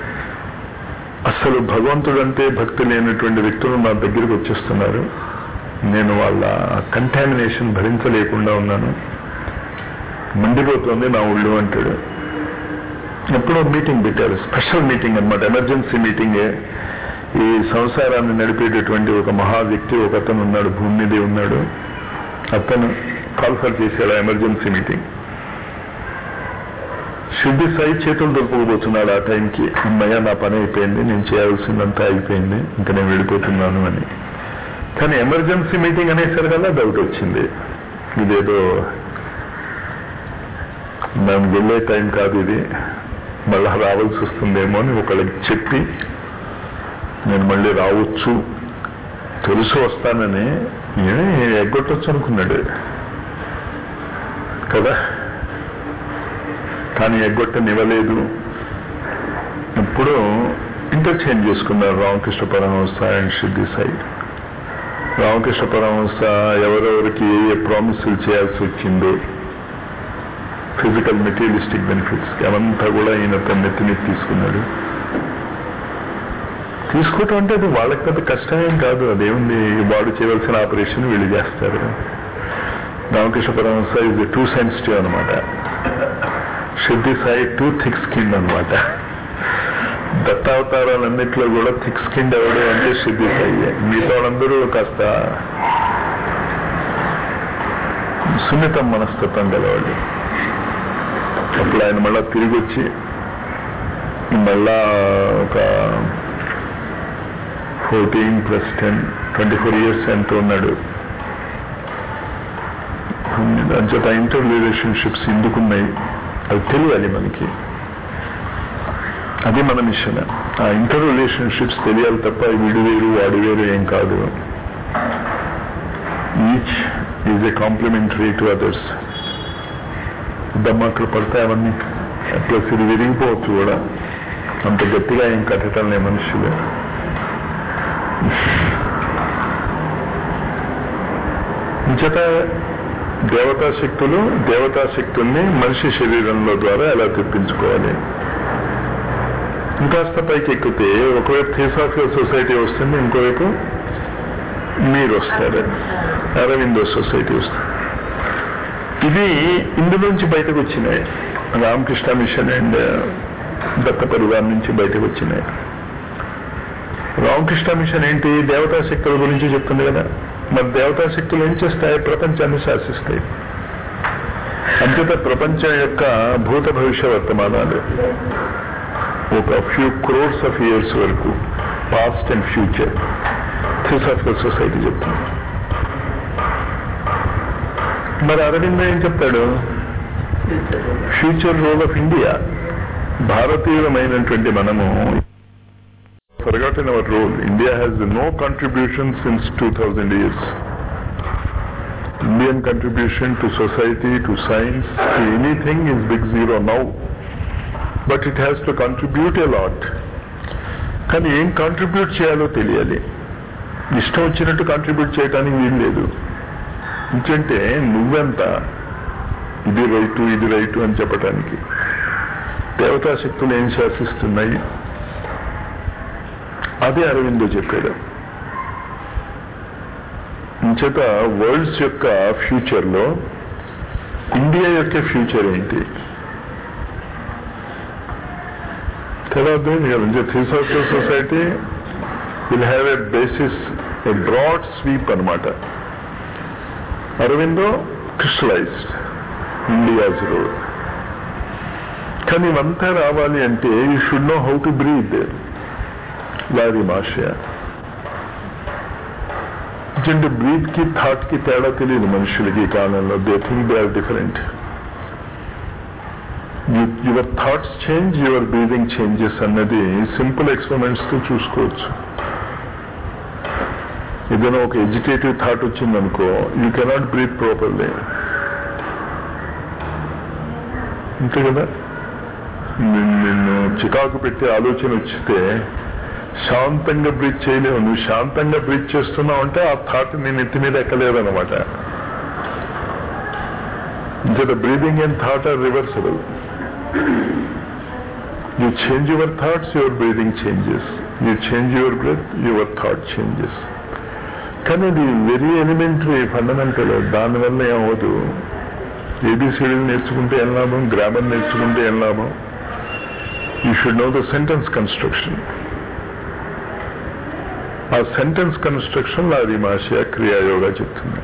అసలు భగవంతుడంటే భక్తి లేనటువంటి వ్యక్తులు నా దగ్గరికి వచ్చేస్తున్నారు నేను వాళ్ళ కంటామినేషన్ భరించలేకుండా ఉన్నాను మండిపోతుంది నా ఊళ్ళో అంటాడు ఎప్పుడో మీటింగ్ పెట్టారు స్పెషల్ మీటింగ్ అనమాట ఎమర్జెన్సీ మీటింగే ఈ సంసారాన్ని నడిపేటటువంటి ఒక మహా వ్యక్తి ఒక అతను ఉన్నాడు భూమి మీదే ఉన్నాడు అతను కాల్ఫర్ చేశాడు ఎమర్జెన్సీ మీటింగ్ శుద్ధి సాయి చేతులు దొరకకపోతున్నాడు ఆ టైంకి అమ్మయ్య నా పని అయిపోయింది నేను చేయాల్సిందంతా అయిపోయింది ఇంకా నేను వెళ్ళిపోతున్నాను అని కానీ ఎమర్జెన్సీ మీటింగ్ అనేసరికల్లా డౌట్ వచ్చింది ఇదేదో మేము వెళ్ళే టైం కాదు ఇది మళ్ళా రావాల్సి వస్తుందేమో అని ఒకళ్ళకి చెప్పి నేను మళ్ళీ రావచ్చు తెలుసు వస్తానని ఎగ్గొట్టొచ్చు అనుకున్నాడు కదా కానీ ఎగ్గొట్టనివ్వలేదు ఇప్పుడు ఇంటర్చేంజ్ చేసుకున్నారు రామకృష్ణ పరమహంస అండ్ సిద్ధి సాయి రామకృష్ణ పరమహంస ఎవరెవరికి ఏ ఏ ప్రామిసులు చేయాల్సి వచ్చిందో ఫిజికల్ మెటీరియలిస్టిక్ బెనిఫిట్స్ అవంతా కూడా ఈయన తన నెత్తి మీద తీసుకున్నాడు తీసుకోవటం అంటే అది వాళ్ళకి పెద్ద కష్టమేం కాదు అదేముంది వాడు చేయవలసిన ఆపరేషన్ వీళ్ళు చేస్తారు రామకృష్ణ పరమహంస ఇది టూ సెన్సిటివ్ అనమాట సిద్ధి సాయి టూ థిక్ స్కిన్ అనమాట దత్తావతారాలన్నిట్లో కూడా థిక్ స్కిన్ ఎవడు అంటే సిద్ధి సాయి మిగతా వాళ్ళందరూ కాస్త సున్నితం మనస్తత్వం గలవాళ్ళు అప్పుడు ఆయన మళ్ళా తిరిగి వచ్చి మళ్ళా ఒక fourteen plus ten twenty four years ఎంత ఉన్నాడు అంచేత ఇంటర్ రిలేషన్షిప్స్ ఎందుకున్నాయి అవి తెలియాలి మనకి అది మన మిషన్ ఆ ఇంటర్ రిలేషన్షిప్స్ తెలియాలి తప్ప వీడు వేరు వాడు వేరు ఏం కాదు each is a complementary to others దమ్మక్కలు పడతాయి అవన్నీ ప్లస్ ఇది విరిగిపోవచ్చు కూడా అంత గట్టిగా ఏం కట్టడం లే మనుషులు ఇంచేత దేవతా శక్తులు దేవతా శక్తుల్ని మనిషి శరీరంలో ద్వారా ఎలా తెప్పించుకోవాలి ఇంకాస్త పైకి ఎక్కితే ఒకవైపు థియోసాఫికల్ సొసైటీ వస్తుంది ఇంకోవైపు మీరు వస్తారు అరవిందో సొసైటీ వస్తుంది ఇది ఇందులోంచి బయటకు వచ్చినాయి రామకృష్ణ మిషన్ అండ్ దత్త పరివార్ నుంచి బయటకు వచ్చినాయి రామకృష్ణ మిషన్ ఏంటి దేవతా శక్తుల గురించి చెప్తుంది కదా మరి దేవతా శక్తులు ఏం చేస్తాయి ప్రపంచాన్ని శాసిస్తాయి అంతేత ప్రపంచం యొక్క భూత భవిష్య వర్తమానాలు ఒక ఫ్యూ క్రోర్స్ ఆఫ్ ఇయర్స్ వరకు past and future theosophical society చెప్తుంది మరి అరవింద్ ఏం చెప్తాడు ఫ్యూచర్ రోల్ ఆఫ్ ఇండియా భారతీయులమైనటువంటి మనము forgotten our role. India has no contribution since 2000 years. Indian contribution to society, to science, to anything is big zero now. But it has to contribute a lot. కానీ ఏం contribute చేయాలో తెలియాలి ఇష్టం వచ్చినట్టు contribute చేయడానికి వీలు లేదు ఎందుకంటే నువ్వెంత ఇది రైటు ఇది రైటు అని చెప్పడానికి దేవతా శక్తులు ఏం శాసిస్తున్నాయి అదే అరవిందో చెప్పాడు ఇంచేత వరల్డ్స్ యొక్క ఫ్యూచర్ లో ఇండియా యొక్క ఫ్యూచర్ ఏంటి తెలియదు theosophical society will have a basis a broad sweep అనమాట అరవిందో క్రిస్టలైజ్డ్ ఇండియాస్ రోడ్ కానీ ఇవంతా రావాలి అంటే you should know how to breathe వారి మాషయ ఎందుకంటే బ్రీత్ కి థాట్ కి తేడా తెలియదు మనుషులకి ఈ కాలంలో they think they are different your thoughts change your breathing changes అన్నది సింపుల్ ఎక్స్పెరిమెంట్స్ తో చూసుకోవచ్చు ఏదైనా ఒక ఎడ్యుకేటివ్ థాట్ వచ్చిందనుకో యూ కెనాట్ బ్రీత్ ప్రాపర్లీ అంతే కదా నిన్ను చికాకు పెట్టే ఆలోచన వచ్చితే శాంతంగా బ్రీత్ చేయలేవు నువ్వు శాంతంగా బ్రీత్ చేస్తున్నావు అంటే ఆ థాట్ నేను ఎత్తి మీద ఎక్కలేదన్నమాట ఇంకేత breathing and thought are reversible you change your thoughts your breathing changes you change your breath your thought changes కానీ అది వెరీ ఎలిమెంటరీ ఫండమెంటల్ దానివల్ల ఏమవదు ఏబిసిడీలు నేర్చుకుంటే ఏం లాభం గ్రామర్ నేర్చుకుంటే ఏం లాభం you should know the sentence construction ఆ సెంటెన్స్ కన్స్ట్రక్షన్ లాది మాషియా క్రియాయోగా చెప్తుంది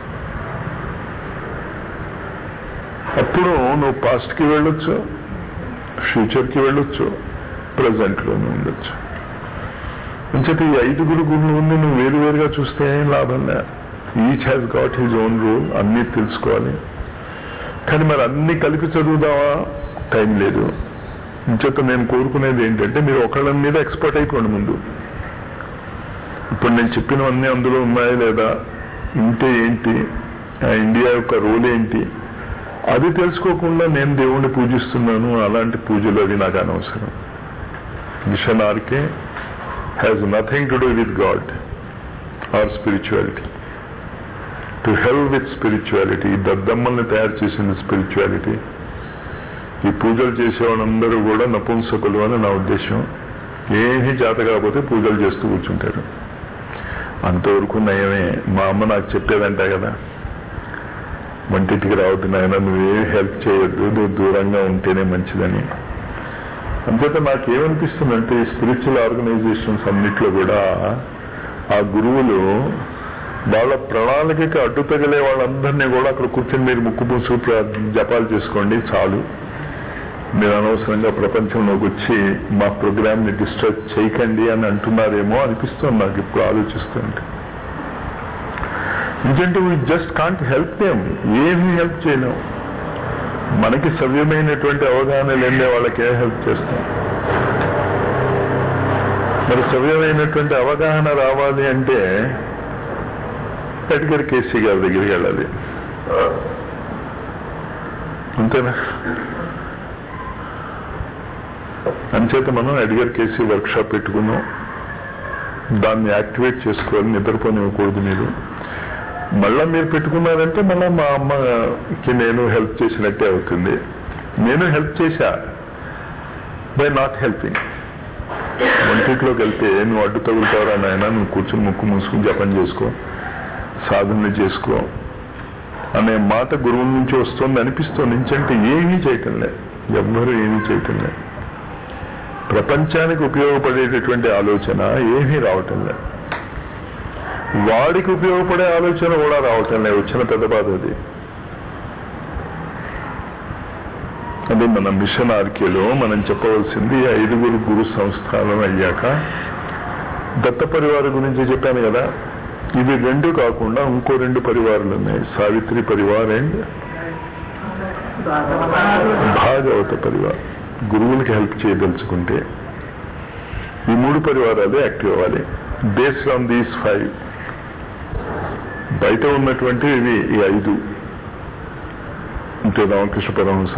అప్పుడు నువ్వు పాస్ట్కి వెళ్ళొచ్చు ఫ్యూచర్కి వెళ్ళొచ్చు ప్రజెంట్లోనూ ఉండొచ్చు అంచేత ఈ ఐదుగురు గురువుని నువ్వు వేరువేరుగా చూస్తే ఏం లాభం లే each has got his own rule అన్నీ తెలుసుకోవాలి కానీ మరి అన్ని కలిపి చదువుదామా టైం లేదు ఇంచేత నేను కోరుకునేది ఏంటంటే మీరు ఒకళ్ళ మీద ఎక్స్పర్ట్ అయిపోండి ముందు ఇప్పుడు నేను చెప్పినవన్నీ అందులో ఉన్నాయా లేదా ఉంటే ఏంటి ఆ ఇండియా యొక్క రోల్ ఏంటి అది తెలుసుకోకుండా నేను దేవుణ్ణి పూజిస్తున్నాను అలాంటి పూజలు అవి నాకు అనవసరం mission RK has nothing to do with God or spirituality to help with spirituality దద్దమ్మల్ని తయారు చేసిన స్పిరిచువాలిటీ ఈ పూజలు చేసేవాళ్ళందరూ కూడా నపుంసకులు అని నా ఉద్దేశం ఏమీ చేత కాకపోతే పూజలు చేస్తూ కూర్చుంటారు అంతవరకు నయమే మా అమ్మ నాకు చెప్పేదంటే కదా వంటింటికి రావద్దు నాయన నువ్వేం హెల్ప్ చేయొద్దు నువ్వు దూరంగా ఉంటేనే మంచిదని అంతేత నాకేమనిపిస్తుందంటే ఈ స్పిరిచువల్ ఆర్గనైజేషన్స్ అన్నిట్లో కూడా ఆ గురువులు వాళ్ళ ప్రణాళికకి అడ్డు తగిలే వాళ్ళందరినీ కూడా అక్కడ కూర్చొని మీరు ముక్కు పూసు జపాలు చేసుకోండి చాలు మీరు అనవసరంగా ప్రపంచంలోకి వచ్చి మా ప్రోగ్రామ్ ని డిస్టర్బ్ చేయకండి అని అంటున్నారేమో అనిపిస్తుంది నాకు ఇప్పుడు ఆలోచిస్తుంటే ఎందుకంటే we just can't help them ఏమీ హెల్ప్ చేయలేం మనకి సవ్యమైనటువంటి అవగాహన లేని వాళ్ళకి ఏ హెల్ప్ చేస్తాం మరి సవ్యమైనటువంటి అవగాహన రావాలి అంటే ఎడ్గర్ కేసీ గారి దగ్గరికి వెళ్ళాలి అంతేనా అంచేత మనం ఎడ్గర్ కేసీ వర్క్ షాప్ పెట్టుకున్నాం దాన్ని యాక్టివేట్ చేసుకోవాలి నిద్రపోనివ్వకూడదు మీరు మళ్ళా మీరు పెట్టుకున్నారంటే మళ్ళా మా అమ్మకి నేను హెల్ప్ చేసినట్టే అవుతుంది నేను హెల్ప్ చేశా బై నాట్ హెల్పింగ్ వంటింట్లోకి వెళ్తే నువ్వు అడ్డు తగులుతావురా నాయన నువ్వు కూర్చుని ముక్కు మూసుకుని జపం చేసుకో సాధనలు చేసుకో అనే మాట గురువు నుంచి వస్తుంది అనిపిస్తుంది నుంచంటే ఏమీ చేయటం లే ఎవ్వరూ ఏమీ చేయటం లే ప్రపంచానికి ఉపయోగపడేటటువంటి ఆలోచన ఏమీ రావటం లే వాడికి ఉపయోగపడే ఆలోచన కూడా రావటం లే వచ్చిన పెద్ద బాధ అది అది మన మిషన్ ఆర్కేలో మనం చెప్పవలసింది ఐదుగురు గురు సంస్థానం అయ్యాక దత్త పరివారం గురించి చెప్పాను కదా ఇవి రెండు కాకుండా ఇంకో రెండు పరివారాలు ఉన్నాయి సావిత్రి పరివార్ అండ్ భాగవత పరివార్ గురువులకి హెల్ప్ చేయదలుచుకుంటే ఈ మూడు పరివారాలు యాక్టివ్ అవ్వాలి బేస్డ్ ఆన్ దీస్ ఫైవ్ బయట ఉన్నటువంటి ఇవి ఈ ఐదు అంటే Ramakrishna Paramahamsa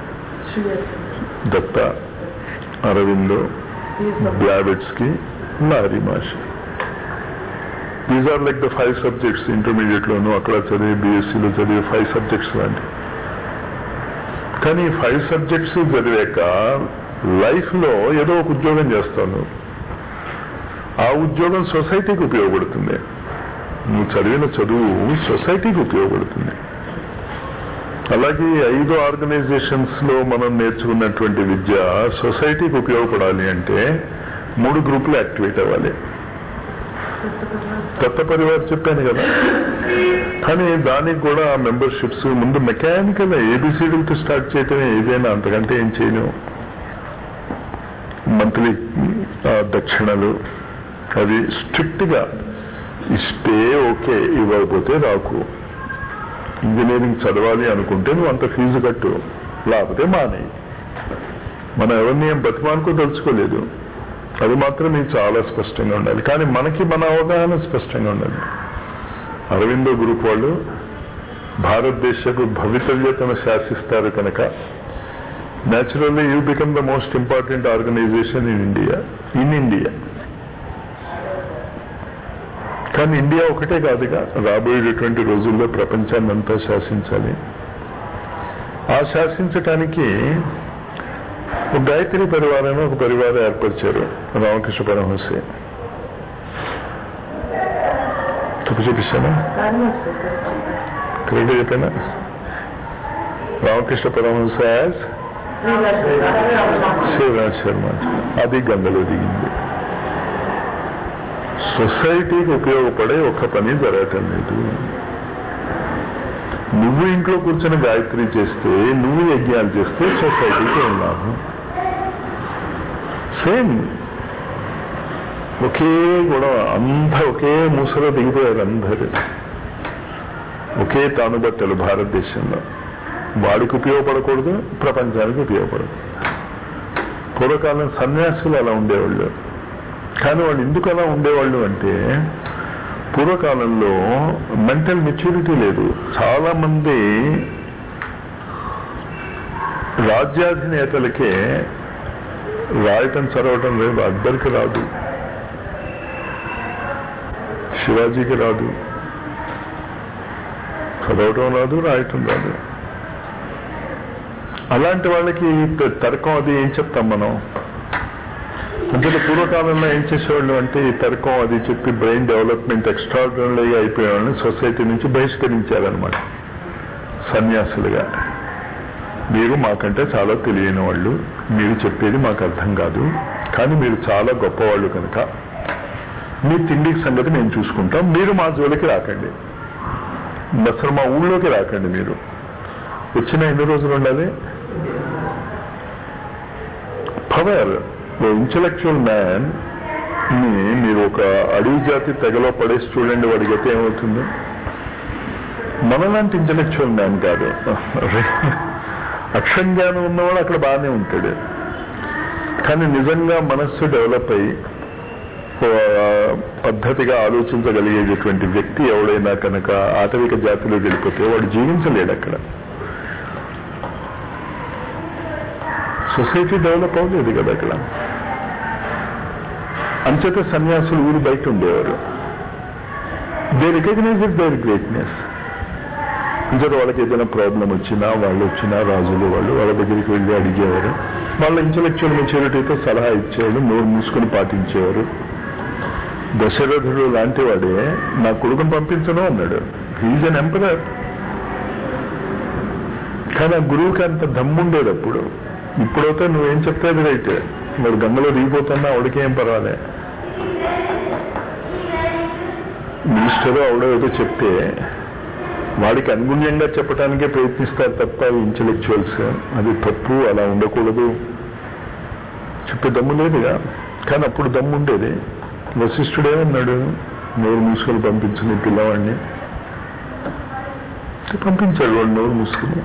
Datta Aurobindo Blavatsky Lahiri Mahasaya these are like the five subjects intermediate లోను అక్కడ చదివి బీఎస్సీలో చదివే ఫైవ్ సబ్జెక్ట్స్ లాంటి కానీ ఈ ఫైవ్ సబ్జెక్ట్స్ చదివాక లైఫ్ లో ఏదో ఒక ఉద్యోగం చేస్తాను ఆ ఉద్యోగం సొసైటీకి ఉపయోగపడుతుంది నువ్వు చదివిన చదువు సొసైటీకి ఉపయోగపడుతుంది అలాగే ఈ ఐదు ఆర్గనైజేషన్స్ లో మనం నేర్చుకున్నటువంటి విద్య సొసైటీకి ఉపయోగపడాలి అంటే మూడు గ్రూపులు యాక్టివేట్ అవ్వాలి కొత్త పరివార్ చెప్పాను కదా కానీ దానికి కూడా మెంబర్షిప్స్ ముందు మెకానికల్ ఏబిసిడీలతో స్టార్ట్ చేయటమే ఏదైనా అంతకంటే ఏం చేయలేము మంత్లీ దక్షిణలు అవి స్ట్రిక్ట్ గా ఇస్తే ఓకే ఇవ్వకపోతే రాకు ఇంజనీరింగ్ చదవాలి అనుకుంటే నువ్వు అంత ఫీజు కట్టు లేకపోతే మానేయి మనం ఎవరిని ఏం బతిమానుకో తెలుసుకోలేదు అది మాత్రం మీకు చాలా స్పష్టంగా ఉండాలి కానీ మనకి మన అవగాహన స్పష్టంగా ఉండాలి అరవిందో గ్రూప్ వాళ్ళు భారతదేశపు భవితవ్యతను శాసిస్తారు కనుక naturally you become the most important organization in India in India కానీ ఇండియా ఒకటే కాదుగా రాబోయేటటువంటి రోజుల్లో ప్రపంచాన్ని అంతా శాసించాలి ఆ శాసించటానికి ఒక గాయత్రి పరివారం ఒక పరివారం ఏర్పరిచారు రామకృష్ణ పరమహంసే తప్పు చూపిస్తానా కరెక్ట్గా చెప్పానా రామకృష్ణ పరమహంస యాజ్ శివరాజ్ శర్మ అది గంగలో దిగింది సొసైటీకి ఉపయోగపడే ఒక్క పని జరగటం లేదు నువ్వు ఇంట్లో కూర్చొని గాయత్రి చేస్తే నువ్వు యజ్ఞాలు చేస్తే సొసైటీకి ఏం లాభం సేమ్ ఒకే గొడవ అంతా ఒకే మూసలో దిగిపోయారు అందరు ఒకే తానుబట్టలు భారతదేశంలో వాడికి ఉపయోగపడకూడదు ప్రపంచానికి ఉపయోగపడదు పూర్వకాలం సన్యాసులు అలా ఉండేవాళ్ళు కానీ వాళ్ళు ఎందుకు అలా ఉండేవాళ్ళు అంటే పూర్వకాలంలో మెంటల్ మెచ్యూరిటీ లేదు చాలా మంది రాజ్యాధినేతలకే రాయటం చదవటం లేదు అక్బర్కి రాదు శివాజీకి రాదు చదవటం రాదు రాయటం రాదు అలాంటి వాళ్ళకి త- తర్కం అది ఏం చెప్తాం మనం అంటే పూర్వకాలంలో ఏం చేసేవాళ్ళు అంటే ఈ తర్కం అది చెప్పి బ్రెయిన్ డెవలప్మెంట్ ఎక్స్ట్రాడినరీగా అయిపోయేవాళ్ళని సొసైటీ నుంచి బహిష్కరించారనమాట సన్యాసులుగా మీరు మాకంటే చాలా తెలియని వాళ్ళు మీరు చెప్పేది మాకు అర్థం కాదు కానీ మీరు చాలా గొప్పవాళ్ళు కనుక మీ తిండికి సంగతి మేము చూసుకుంటాం మీరు మా జోలికి రాకండి అసలు మా ఊళ్ళోకి రాకండి మీరు వచ్చిన ఎన్ని రోజులు ఉండాలి పవర్ ఇంటలెక్చువల్ మ్యాన్ ని మీరు ఒక అడవి జాతి తెగలో పడేసి చూడండి వాడి గతి ఏమవుతుంది మనలాంటి ఇంటలెక్చువల్ మ్యాన్ కాదు అక్షర జ్ఞానం ఉన్నవాడు అక్కడ బాగానే ఉంటాడు కానీ నిజంగా మనస్సు డెవలప్ అయ్యి ఓ, పద్ధతిగా ఆలోచించగలిగేటటువంటి వ్యక్తి ఎవడైనా కనుక ఆటవిక జాతిలో వెళ్ళిపోతే వాడు జీవించలేడు అక్కడ సొసైటీ డెవలప్ అవ్వలేదు కదా అక్కడ అంచేత సన్యాసులు ఊరు బయట ఉండేవారు దే రికగ్నైజ్ దేర్ గ్రేట్నెస్ అంచేత వాళ్ళకి ఏదైనా ప్రాబ్లం వచ్చినా వాళ్ళు వచ్చినా రాజులు వాళ్ళు వాళ్ళ దగ్గరికి వెళ్ళి అడిగేవారు వాళ్ళ ఇంటలెక్చువల్ మెచ్యూరిటీతో సలహా ఇచ్చేవాడు నోరు మూసుకొని పాటించేవారు దశరథుడు లాంటి వాడే నా కొడుకును పంపించను అన్నాడు హీజ్ అన్ ఎంపరర్ కానీ ఆ గురువుకి అంత దమ్ముండేది అప్పుడు ఇప్పుడైతే నువ్వేం చెప్తే రైతే వాడు గంగలో దిగిపోతున్నా వాడికి ఏం పర్వాలే మినిస్టర్ ఆవిడ ఏదో చెప్తే వాడికి అనుగుణ్యంగా చెప్పడానికే ప్రయత్నిస్తారు తప్ప ఇంటలెక్చువల్స్ అది తప్పు అలా ఉండకూడదు చెప్పే దమ్ము లేదుగా కానీ అప్పుడు దమ్ము ఉండేది వశిష్ఠుడేమన్నాడు నోరు మూసుకొని పంపించిన పిల్లవాడిని పంపించాడు వాడు నోరు మూసుకుని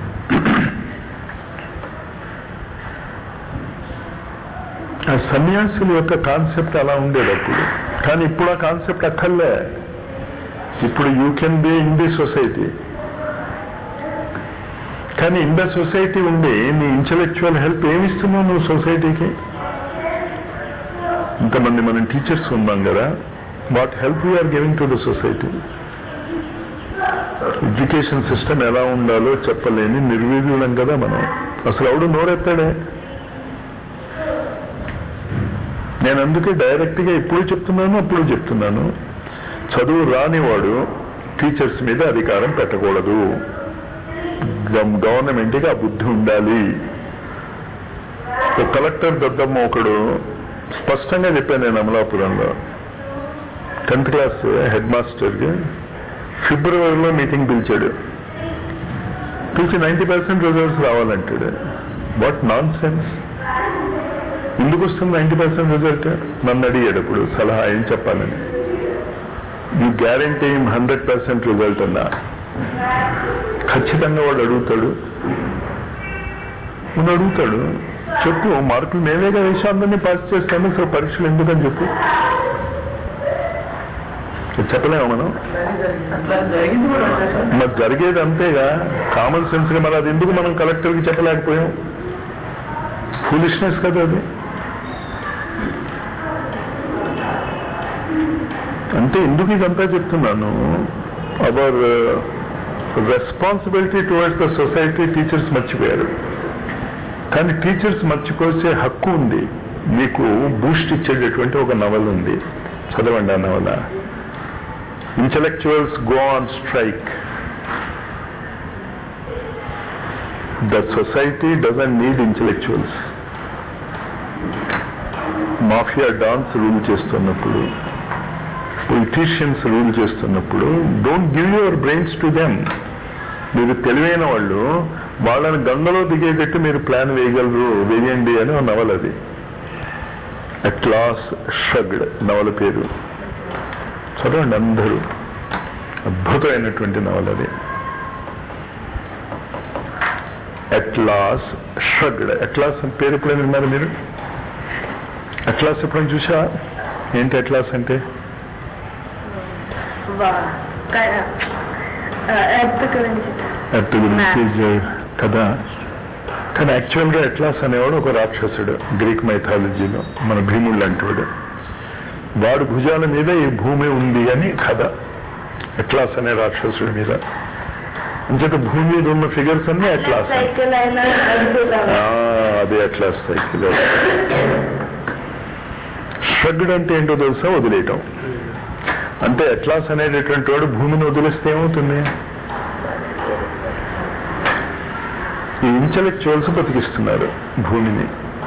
ఆ సన్యాసుల యొక్క కాన్సెప్ట్ అలా ఉండేది అప్పుడు కానీ ఇప్పుడు ఆ కాన్సెప్ట్ అక్కర్లే ఇప్పుడు you can be in the society కానీ ఇన్ ద సొసైటీ ఉండి నీ ఇంటలెక్చువల్ హెల్ప్ ఏమిస్తున్నావు నువ్వు సొసైటీకి ఇంతమంది మనం టీచర్స్ ఉన్నాం కదా what help we are giving to the society education system ఎలా ఉండాలో చెప్పలేని నిర్వీర్యులం కదా మనం అసలు ఎవడు నోరెత్తాడే నేను అందుకే డైరెక్ట్ గా ఇప్పుడు చెప్తున్నాను అప్పుడు చెప్తున్నాను చదువు రానివాడు టీచర్స్ మీద అధికారం పెట్టకూడదు గవర్నమెంట్ కి ఆ బుద్ధి ఉండాలి ఒక కలెక్టర్ దద్దమ్మ ఒకడు స్పష్టంగా చెప్పాను నేను అమలాపురంలో టెన్త్ క్లాస్ హెడ్ మాస్టర్కి ఫిబ్రవరిలో మీటింగ్ పిలిచాడు పిలిచి నైంటీ పర్సెంట్ రిజల్ట్స్ రావాలంటాడు వాట్ నాన్ సెన్స్ ఎందుకు వస్తుంది నైంటీ పర్సెంట్ రిజల్ట్ నన్ను అడిగాడు ఇప్పుడు సలహా ఏం చెప్పాలని you guarantee hundred percent result అన్నా ఖచ్చితంగా వాడు అడుగుతాడు నువ్వు అడుగుతాడు చెప్పు మార్కులు మేమేగా వేసి అందరినీ పాస్ చేస్తాను అసలు పరీక్షలు ఎందుకని చెప్పు చెప్పలేము మనం అట్లా జరిగింది కూడా సార్ మరి జరిగేది అంతేగా కామన్ సెన్స్ గా మరి అది ఎందుకు మనం కలెక్టర్కి చెప్పలేకపోయాం ఫూలిష్నెస్ కదా అది అంటే ఎందుకు ఇదంతా చెప్తున్నాను our responsibility towards the society teachers మర్చిపోయారు కానీ టీచర్స్ మర్చిపోసే హక్కు ఉంది మీకు బూస్ట్ ఇచ్చేటటువంటి ఒక నవల ఉంది చదవండి ఆ నవల intellectuals go on strike the society doesn't need intellectuals mafia dons rule చేస్తున్నప్పుడు పొలిటీషియన్స్ రూల్ చేస్తున్నప్పుడు don't give your brains to them మీరు తెలివైన వాళ్ళు వాళ్ళని గంగలో దిగేటట్టు మీరు ప్లాన్ వేయగలరు వేయండి అని ఒక నవల అది అట్ లాస్ షగ్డ్ నవల పేరు చదవండి అందరూ అద్భుతమైనటువంటి నవల అది అట్లాస్ షగ్డ్ అట్లాస్ అని పేరు ఎప్పుడైనా విన్నారు మీరు అట్లాస్ ఎప్పుడైనా చూసా ఏంటి అట్లాస్ అంటే ఎర్త్ గురించి ఎర్త్ గురించి జ- కదా కానీ యాక్చువల్ గా ఎట్లాస్ అనేవాడు ఒక రాక్షసుడు గ్రీక్ మైథాలజీలో మన భీముడు లాంటివాడు వాడు భుజాల మీద ఈ భూమి ఉంది అని కథ ఎట్లాస్ అనే రాక్షసుడి మీద అంచేత భూమి మీద ఉన్న ఫిగర్స్ అన్ని అట్లాస్ సైకిల్ అయినా అనుకుంటాను అదే అట్లాస్ సైకిల్ షగ్గుడు అంటే ఏంటో తెలుసా వదిలేయటం అంటే అట్లాస్ అనేటటువంటి వాడు భూమిని వదిలేస్తే ఏమవుతుంది ఈ ఇంటలెక్చువల్స్ బతికిస్తున్నారు భూమిని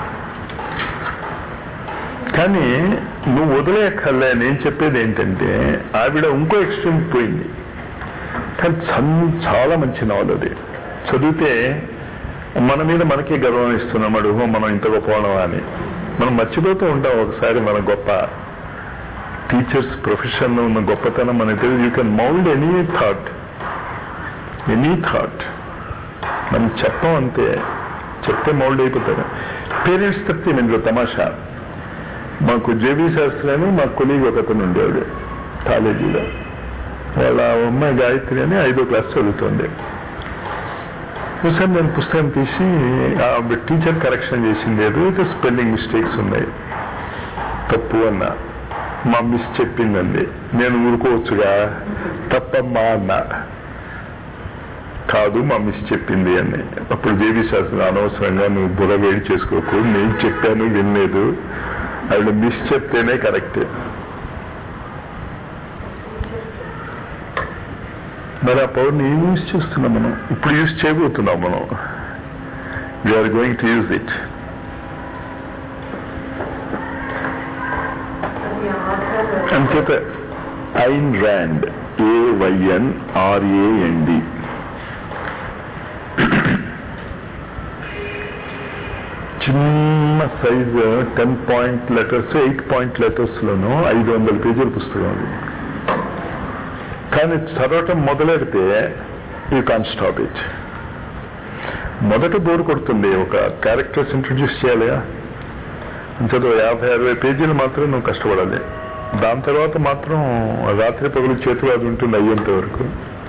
కానీ నువ్వు వదిలేయక్కర్లే నేను చెప్పేది ఏంటంటే ఆవిడ ఇంకో ఎక్స్ట్రీమ్ పోయింది కానీ చన్- చాలా మంచి నవల అది చదివితే మన మీద మనకే గర్వం ఇస్తున్నాం అడుగు మనం ఇంత గొప్పవాళ్ళం అని మనం మర్చిపోతూ ఉంటాం ఒకసారి మన గొప్ప టీచర్స్ ప్రొఫెషన్ లో ఉన్న గొప్పతనం మనకి తెలియదు you can mould any thought any thought మనం చెప్పం అంతే చెప్తే మౌల్డ్ అయిపోతారు పేరెంట్స్ తప్పితే ఇందులో తమాషా మాకు జేబీ శాస్త్రి అని మా కొలీగ్ ఒక అతను ఉండేవాడు కాలేజీలో వాళ్ళ అమ్మాయి గాయత్రి అని ఐదో క్లాస్ చదువుతుంది ఒకసారి నేను పుస్తకం తీసి ఆ టీచర్ కరెక్షన్ చేసింది ఏదో అయితే స్పెల్లింగ్ మిస్టేక్స్ ఉన్నాయి తప్పు అన్న మా మిస్ చెప్పిందండి నేను ఊరుకోవచ్చుగా తప్పమ్మా అన్న కాదు మా మిస్ చెప్పింది అని అప్పుడు జేబీ శాస్త్రి అనవసరంగా నువ్వు బుర్ర వేడి చేసుకోకు నేను చెప్పాను వినలేదు ఆవిడ మిస్ చెప్తేనే కరెక్ట్ మరి ఆ పవర్ని ఏం యూజ్ చేస్తున్నాం మనం ఇప్పుడు యూజ్ చేయబోతున్నాం మనం we are going to use it అంచేత ఐన్ ర్యాండ్ ఏవైఎన్ ఆర్ఏఎన్డి చిన్న size ten point letters eight point letters లోను ఐదు వందల పేజీల పుస్తకం అది కానీ చదవటం మొదలెడితే యూ కాన్ స్టాప్ ఇట్ మొదట బోర్ కొడుతుంది ఒక క్యారెక్టర్స్ ఇంట్రడ్యూస్ చేయాలిగా చదువు యాభై అరవై పేజీలు మాత్రం నువ్వు కష్టపడాలి దాని తర్వాత మాత్రం రాత్రి పగులు చేతులు అది ఉంటుంది అయ్యేంత వరకు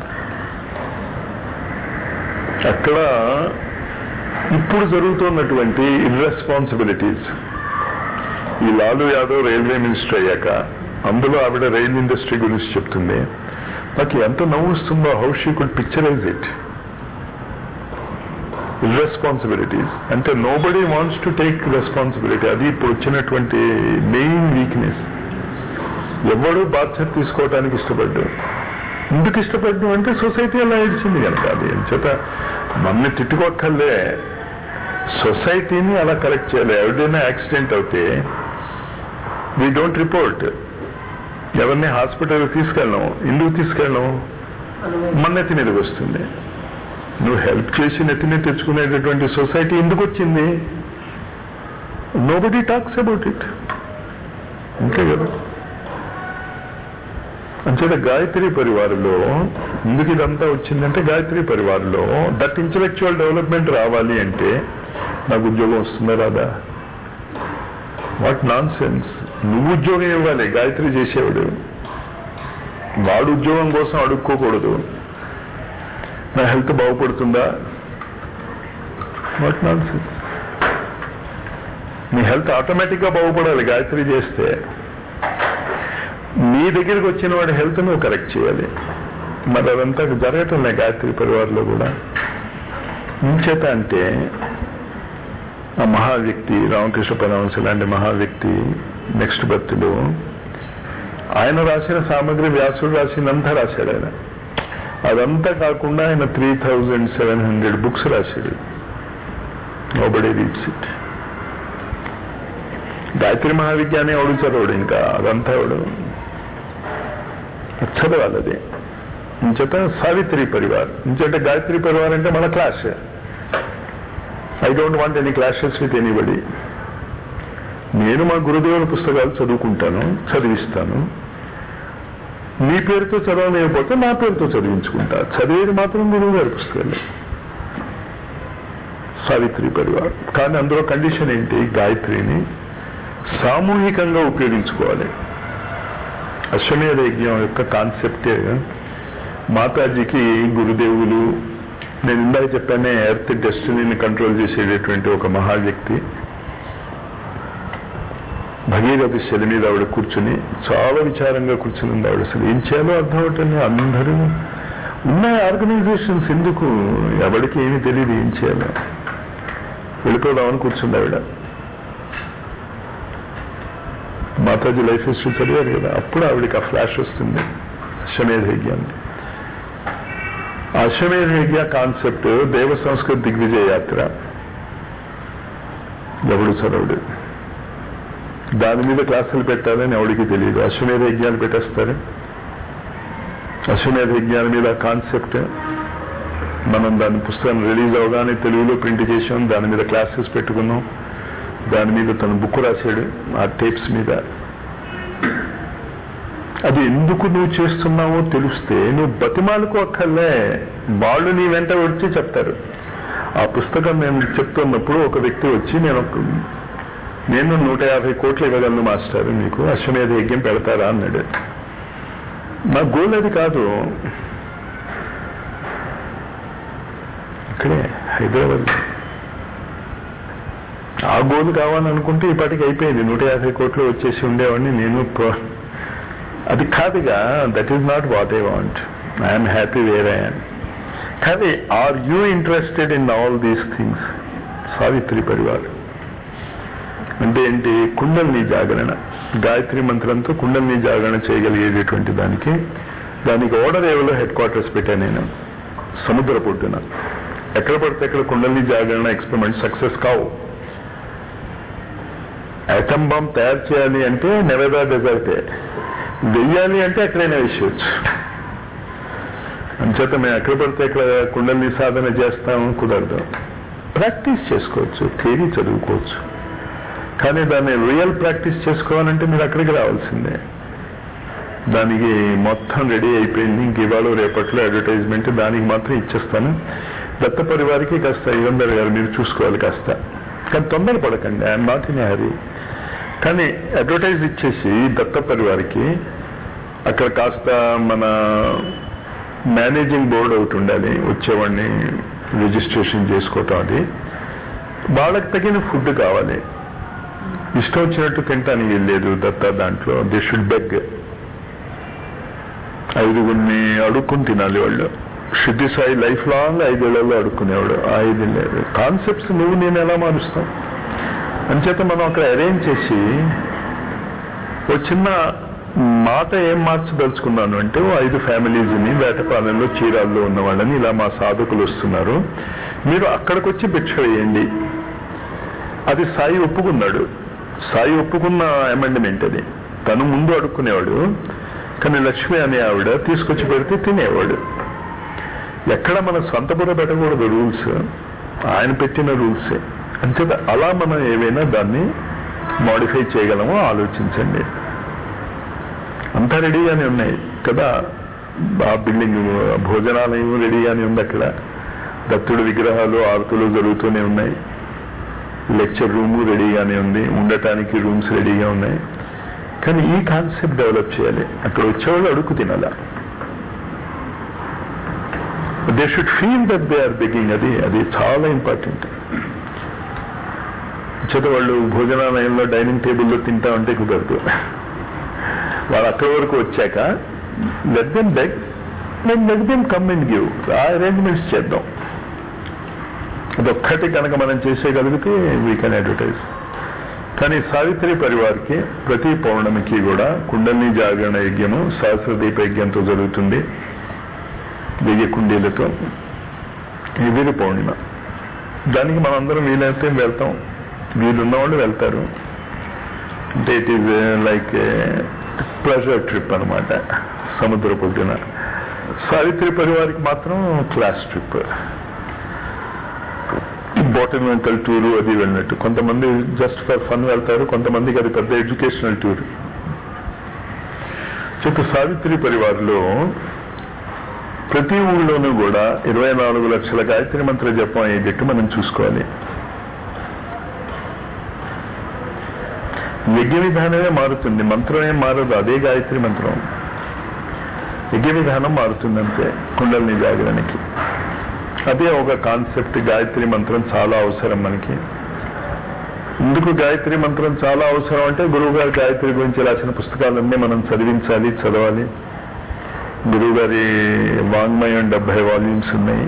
అక్కడ ఇప్పుడు జరుగుతున్నటువంటి ఇర్రెస్పాన్సిబిలిటీస్ ఈ లాలు యాదవ్ రైల్వే మినిస్టర్ అయ్యాక అందులో ఆవిడ రైల్ ఇండస్ట్రీ గురించి చెప్తుంది నాకు ఎంత నవ్వు వస్తుందో how she could picturize it irresponsibilities అంటే nobody wants to take responsibility అది ఇప్పుడు వచ్చినటువంటి మెయిన్ వీక్నెస్ ఎవడు బాధ్యత తీసుకోవడానికి ఇష్టపడ్డు ఎందుకు ఇష్టపడ్డు అంటే సొసైటీ అలా ఇచ్చింది కనుక అది చేత మమ్మల్ని తిట్టుకోక్కర్లే సొసైటీని అలా కరెక్ట్ చేయాలి ఎవరిదైనా యాక్సిడెంట్ అవుతే వీ డోంట్ రిపోర్ట్ ఎవరిని హాస్పిటల్ తీసుకెళ్ళం ఎందుకు తీసుకెళ్ళం మన నెత్తి మీదకి వస్తుంది నువ్వు హెల్ప్ చేసి నెత్తి మీద తెచ్చుకునేటటువంటి సొసైటీ ఎందుకు వచ్చింది nobody talks about it అంతే కదా అంచేత గాయత్రి పరివారంలో ఎందుకు ఇదంతా వచ్చిందంటే గాయత్రి పరివారంలో దట్ ఇంటలెక్చువల్ డెవలప్మెంట్ రావాలి అంటే నాకు ఉద్యోగం వస్తుందా రాదా వాట్ నాన్ సెన్స్ నువ్వు ఉద్యోగం ఇవ్వాలి గాయత్రి చేసేవాడు వాడు ఉద్యోగం కోసం అడుక్కోకూడదు నా హెల్త్ బాగుపడుతుందా వాట్ నాన్ సెన్స్ నీ హెల్త్ ఆటోమేటిక్గా బాగుపడాలి గాయత్రి చేస్తే నీ దగ్గరికి వచ్చిన వాడి హెల్త్ నువ్వు కరెక్ట్ చేయాలి మరి అదంతా జరగటం లే గాయత్రి పరివారంలో కూడా ఇంచేత అంటే ఆ మహా వ్యక్తి రామకృష్ణ పరమహంస లాంటి మహా వ్యక్తి నెక్స్ట్ బర్త్లో ఆయన రాసిన సామగ్రి వ్యాసుడు రాసినంతా రాశాడు ఆయన అదంతా కాకుండా ఆయన three thousand seven hundred books రాశాడు నోబడి రీడ్స్ ఇట్ గాయత్రి మహావిజ్ఞాని ఎవడు చదవడు ఇంకా అదంతా ఎవడు చదవాలి అది ఇంచేత సావిత్రి పరివార్ ఇంచేత గాయత్రి పరివార్ అంటే మన class I don't want any clashes with anybody నేను మా గురుదేవుల పుస్తకాలు చదువుకుంటాను చదివిస్తాను మీ పేరుతో చదవలేకపోతే నా పేరుతో చదివించుకుంటా చదివేది మాత్రం గురువు గారి పుస్తకాలు సావిత్రి పరివార్ కానీ అందులో కండిషన్ ఏంటి గాయత్రిని సామూహికంగా ఉపయోగించుకోవాలి అశ్వమేధ యజ్ఞం యొక్క కాన్సెప్టే మాతాజీకి గురుదేవులు నేను ఇందాక చెప్పానే ఎర్త్ డెస్టినీని కంట్రోల్ చేసేటటువంటి ఒక మహా వ్యక్తి భగీరథ శని మీద ఆవిడ కూర్చుని చాలా విచారంగా కూర్చుని ఉంది ఆవిడ అసలు ఏం చేయాలో అర్థం అవటండి అందరూ ఉన్నాయి ఆర్గనైజేషన్స్ ఎందుకు ఎవరికి ఏమీ తెలియదు ఏం చేయాలి వెళ్ళిపోదామని కూర్చుంది ఆవిడ మాతాజీ లైఫ్ హిస్టరీ చదివారు కదా అప్పుడు ఆవిడకి ఆ ఫ్లాష్ వస్తుంది అశ్వమేధ యజ్ఞాన్ని ఆ అశ్వమేధ యజ్ఞ కాన్సెప్ట్ దేవ సంస్కృత దిగ్విజయ యాత్ర ఎవడు చదవడు దాని మీద క్లాసులు పెట్టాలని ఎవడికి తెలియదు అశ్వమేధ యజ్ఞాలు పెట్టేస్తారు అశ్వమేధ యజ్ఞాల మీద కాన్సెప్ట్ మనం దాని పుస్తకం రిలీజ్ అవగానే తెలుగులో ప్రింట్ చేసాం దాని మీద క్లాసెస్ పెట్టుకున్నాం దాని మీద తను బుక్ రాశాడు ఆ టేప్స్ మీద అది ఎందుకు నువ్వు చేస్తున్నావో తెలిస్తే నువ్వు బతిమాలకు అక్కర్లే వాళ్ళు నీ వెంట వచ్చి చెప్తారు ఆ పుస్తకం నేను చెప్తున్నప్పుడు ఒక వ్యక్తి వచ్చి నేను ఒక- నేను నూట యాభై కోట్లు ఇవ్వగలను మాస్టర్ మీకు అశ్వమేధ యజ్ఞం పెడతారా అన్నాడు నా గోల్ అది కాదు ఇక్కడే హైదరాబాద్ ఆ గోల్ కావాలనుకుంటే ఈ పాటికి అయిపోయింది నూట యాభై కోట్లు వచ్చేసి ఉండేవాడిని నేను pro- అది కాదుగా that is not what I want I'm happy where I'm కానీ are you interested in all these things Savitri Parivar అంటే ఏంటి కుండల్ని జాగరణ గాయత్రి మంత్రంతో కుండల్ని జాగరణ చేయగలిగేటటువంటి దానికి దానికి ఓడరేవులో హెడ్ క్వార్టర్స్ పెట్టాను నేను సముద్ర పొడ్డున ఎక్కడ పడితే అక్కడ కుండల్ని జాగరణ ఎక్స్పెరిమెంట్ సక్సెస్ కావు ఐటమ్ బాంబ్ తయారు చేయాలి అంటే నెవెదా డెజర్టే వెయ్యాలి అంటే ఎక్కడైనా వేసేయచ్చు అంచేత మేము ఎక్కడ పడితే అక్కడ కుండల్ని సాధన చేస్తాము కుదరదు ప్రాక్టీస్ చేసుకోవచ్చు థియరీ చదువుకోవచ్చు కానీ దాన్ని రియల్ ప్రాక్టీస్ చేసుకోవాలంటే మీరు అక్కడికి రావాల్సిందే దానికి మొత్తం రెడీ అయిపోయింది ఇంక ఇవాళ రేపట్లో అడ్వర్టైజ్మెంట్ దానికి మాత్రం ఇచ్చేస్తాను దత్త పరివారికి కాస్త యుగంధర్ గారు మీరు చూసుకోవాలి కాస్త కానీ తొందర పడకండి ఐఎమ్ నాట్ ఇన్ హరీ కానీ అడ్వర్టైజ్ ఇచ్చేసి దత్త పరివారికి అక్కడ కాస్త మన మేనేజింగ్ బోర్డు ఒకటి ఉండాలి వచ్చేవాడిని రిజిస్ట్రేషన్ చేసుకోవటం అది వాళ్ళకి తగిన ఫుడ్ కావాలి ఇష్టం వచ్చినట్టు తింటానికి లేదు దత్త దాంట్లో దే షుడ్ బెగ్ ఐదుగురిని అడుక్కుని తినాలి వాళ్ళు శుద్ధి సాయి లైఫ్ లాంగ్ ఐదేళ్లలో అడుక్కునేవాడు ఆ ఐదు లేదు కాన్సెప్ట్స్ నువ్వు నేను ఎలా మారుస్తాం అంచేత మనం అక్కడ అరేంజ్ చేసి ఓ చిన్న మాట ఏం మార్చదలుచుకున్నాను అంటే ఓ ఐదు ఫ్యామిలీస్ని వేటపాలెంలో చీరాల్లో ఉన్న వాళ్ళని ఇలా మా సాధకులు వస్తున్నారు మీరు అక్కడికి వచ్చి భిక్ష వేయండి అది సాయి ఒప్పుకున్నాడు సాయి ఒప్పుకున్న అమెండ్మెంట్ అది తను ముందు అడుక్కునేవాడు కానీ లక్ష్మి అనే ఆవిడ తీసుకొచ్చి పెడితే తినేవాడు ఎక్కడ మన సొంత బుర్ర పెట్టకూడదు రూల్స్ ఆయన పెట్టిన రూల్సే అంచేత అలా మనం ఏవైనా దాన్ని మాడిఫై చేయగలమో ఆలోచించండి అంతా రెడీగానే ఉన్నాయి కదా ఆ బిల్డింగ్ భోజనాలయం రెడీగానే ఉంది అక్కడ దత్తుడు విగ్రహాలు ఆరతులు జరుగుతూనే ఉన్నాయి లెక్చర్ రూము రెడీగానే ఉంది ఉండటానికి రూమ్స్ రెడీగా ఉన్నాయి కానీ ఈ కాన్సెప్ట్ డెవలప్ చేయాలి అక్కడ వచ్చేవాళ్ళు అడుగు తినాల they should feel that they are begging అది అది చాలా ఇంపార్టెంట్ చేత వాళ్ళు భోజనాలయంలో డైనింగ్ టేబుల్లో తింటా ఉంటే కుదరదు వాళ్ళు అక్కడి వరకు వచ్చాక let them beg let let them come and give ఆ అరేంజ్మెంట్స్ చేద్దాం అదొక్కటి కనుక మనం చేసేయగలిగితే వీ కెన్ అడ్వర్టైజ్ కానీ సావిత్రి పరివార్కి ప్రతి పౌర్ణమికి కూడా కుండలిని జాగరణ యజ్ఞము సహస్రదీప యజ్ఞంతో జరుగుతుంది వెయ్యి కుండీలతో ఎదిరి పౌర్ణిమ దానికి మనందరం వీలైతే వెళ్తాం వీలున్న వాళ్ళు వెళ్తారు అంటే it is like pleasure trip అనమాట సముద్ర పొద్దున సావిత్రి పరివారికి మాత్రం క్లాస్ ట్రిప్ బాటనికల్ టూరు అది వెళ్ళినట్టు కొంతమంది జస్ట్ ఫర్ ఫన్ వెళ్తారు కొంతమందికి అది పెద్ద ఎడ్యుకేషనల్ టూర్ చెత్త సావిత్రి పరివార్లో ప్రతి ఊళ్ళోనూ కూడా ఇరవై నాలుగు లక్షల గాయత్రి మంత్ర జపం అయ్యేటట్టు మనం చూసుకోవాలి యజ్ఞ విధానమే మారుతుంది మంత్రం ఏం మారదు అదే గాయత్రి మంత్రం యజ్ఞ విధానం మారుతుందంతే కుండలిని జాగరణకి అదే ఒక కాన్సెప్ట్ గాయత్రి మంత్రం చాలా అవసరం మనకి ఎందుకు గాయత్రి మంత్రం చాలా అవసరం అంటే గురువు గారు గాయత్రి గురించి రాసిన పుస్తకాలన్నీ మనం చదివించాలి చదవాలి గురువు గారి వాంగ్మయం డెబ్బై వాల్యూమ్స్ ఉన్నాయి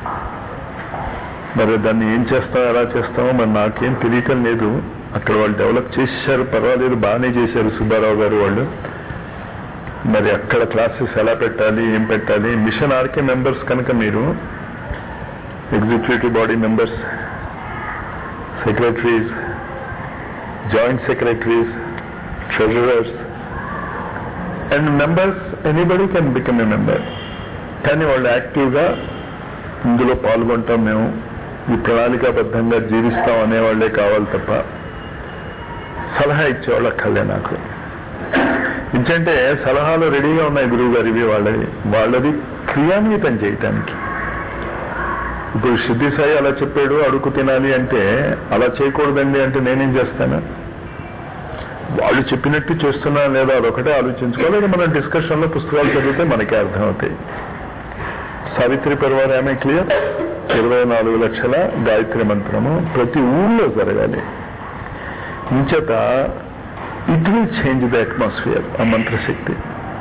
మరి దాన్ని ఏం చేస్తాం ఎలా చేస్తామో మరి నాకేం తెలియటం లేదు అక్కడ వాళ్ళు డెవలప్ చేశారు పర్వాలేదు బాగానే చేశారు సుబ్బారావు గారు వాళ్ళు మరి అక్కడ క్లాసెస్ ఎలా పెట్టాలి ఏం పెట్టాలి మిషన్ ఆర్కే మెంబర్స్ కనుక మీరు executive body members secretaries joint secretaries treasurers and members anybody can become a member కానీ వాళ్ళు యాక్టివ్గా ఇందులో పాల్గొంటాం మేము ఈ ప్రణాళికాబద్ధంగా జీవిస్తాం అనేవాళ్లే కావాలి తప్ప సలహా ఇచ్చేవాళ్ళు అక్కర్లే నాకు ఇంకంటే సలహాలు రెడీగా ఉన్నాయి గురువు గారివి వాళ్ళవి వాళ్ళది క్రియాన్వితం చేయటానికి ఇప్పుడు సిద్ధి సాయి అలా చెప్పాడు అడుగు తినాలి అంటే అలా చేయకూడదండి అంటే నేనేం చేస్తాను వాళ్ళు చెప్పినట్టు చేస్తున్నా లేదా అదొకటే ఆలోచించుకోవాలి లేదా మనం డిస్కషన్లో పుస్తకాలు చదివితే మనకే అర్థమవుతాయి సావిత్రి పరివారం ఏమే క్లియర్ ఇరవై నాలుగు లక్షల గాయత్రి మంత్రము ప్రతి ఊళ్ళో జరగాలి ఇంచేత it will change the atmosphere ఆ మంత్రశక్తి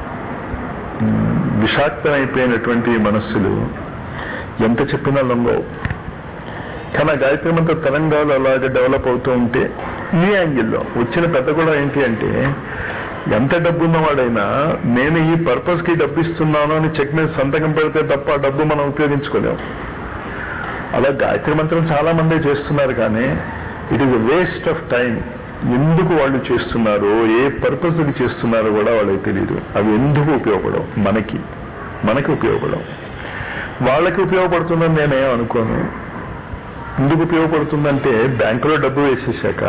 విషాక్తమైపోయినటువంటి ఈ మనస్సులు ఎంత చెప్పినా లొంగవు కానీ ఆ గాయత్రి మంత్ర తరంగాలు అలాగే డెవలప్ అవుతూ ఉంటే ఈ యాంగిల్లో వచ్చిన పెద్ద కూడా ఏంటి అంటే ఎంత డబ్బు ఉన్నవాడైనా నేను ఈ పర్పస్ కి డబ్బు ఇస్తున్నాను అని చెక్ మీద సంతకం పెడితే తప్ప ఆ డబ్బు మనం ఉపయోగించుకోలేం అలా గాయత్రి మంత్రం చాలా మంది చేస్తున్నారు కానీ it is waste of time ఎందుకు వాళ్ళు చేస్తున్నారో ఏ పర్పస్కి చేస్తున్నారో కూడా వాళ్ళకి తెలియదు అవి ఎందుకు ఉపయోగపడవు మనకి మనకి ఉపయోగపడవు వాళ్ళకి ఉపయోగపడుతుందని నేనేం అనుకోను ఎందుకు ఉపయోగపడుతుందంటే బ్యాంకులో డబ్బు వేసేసాక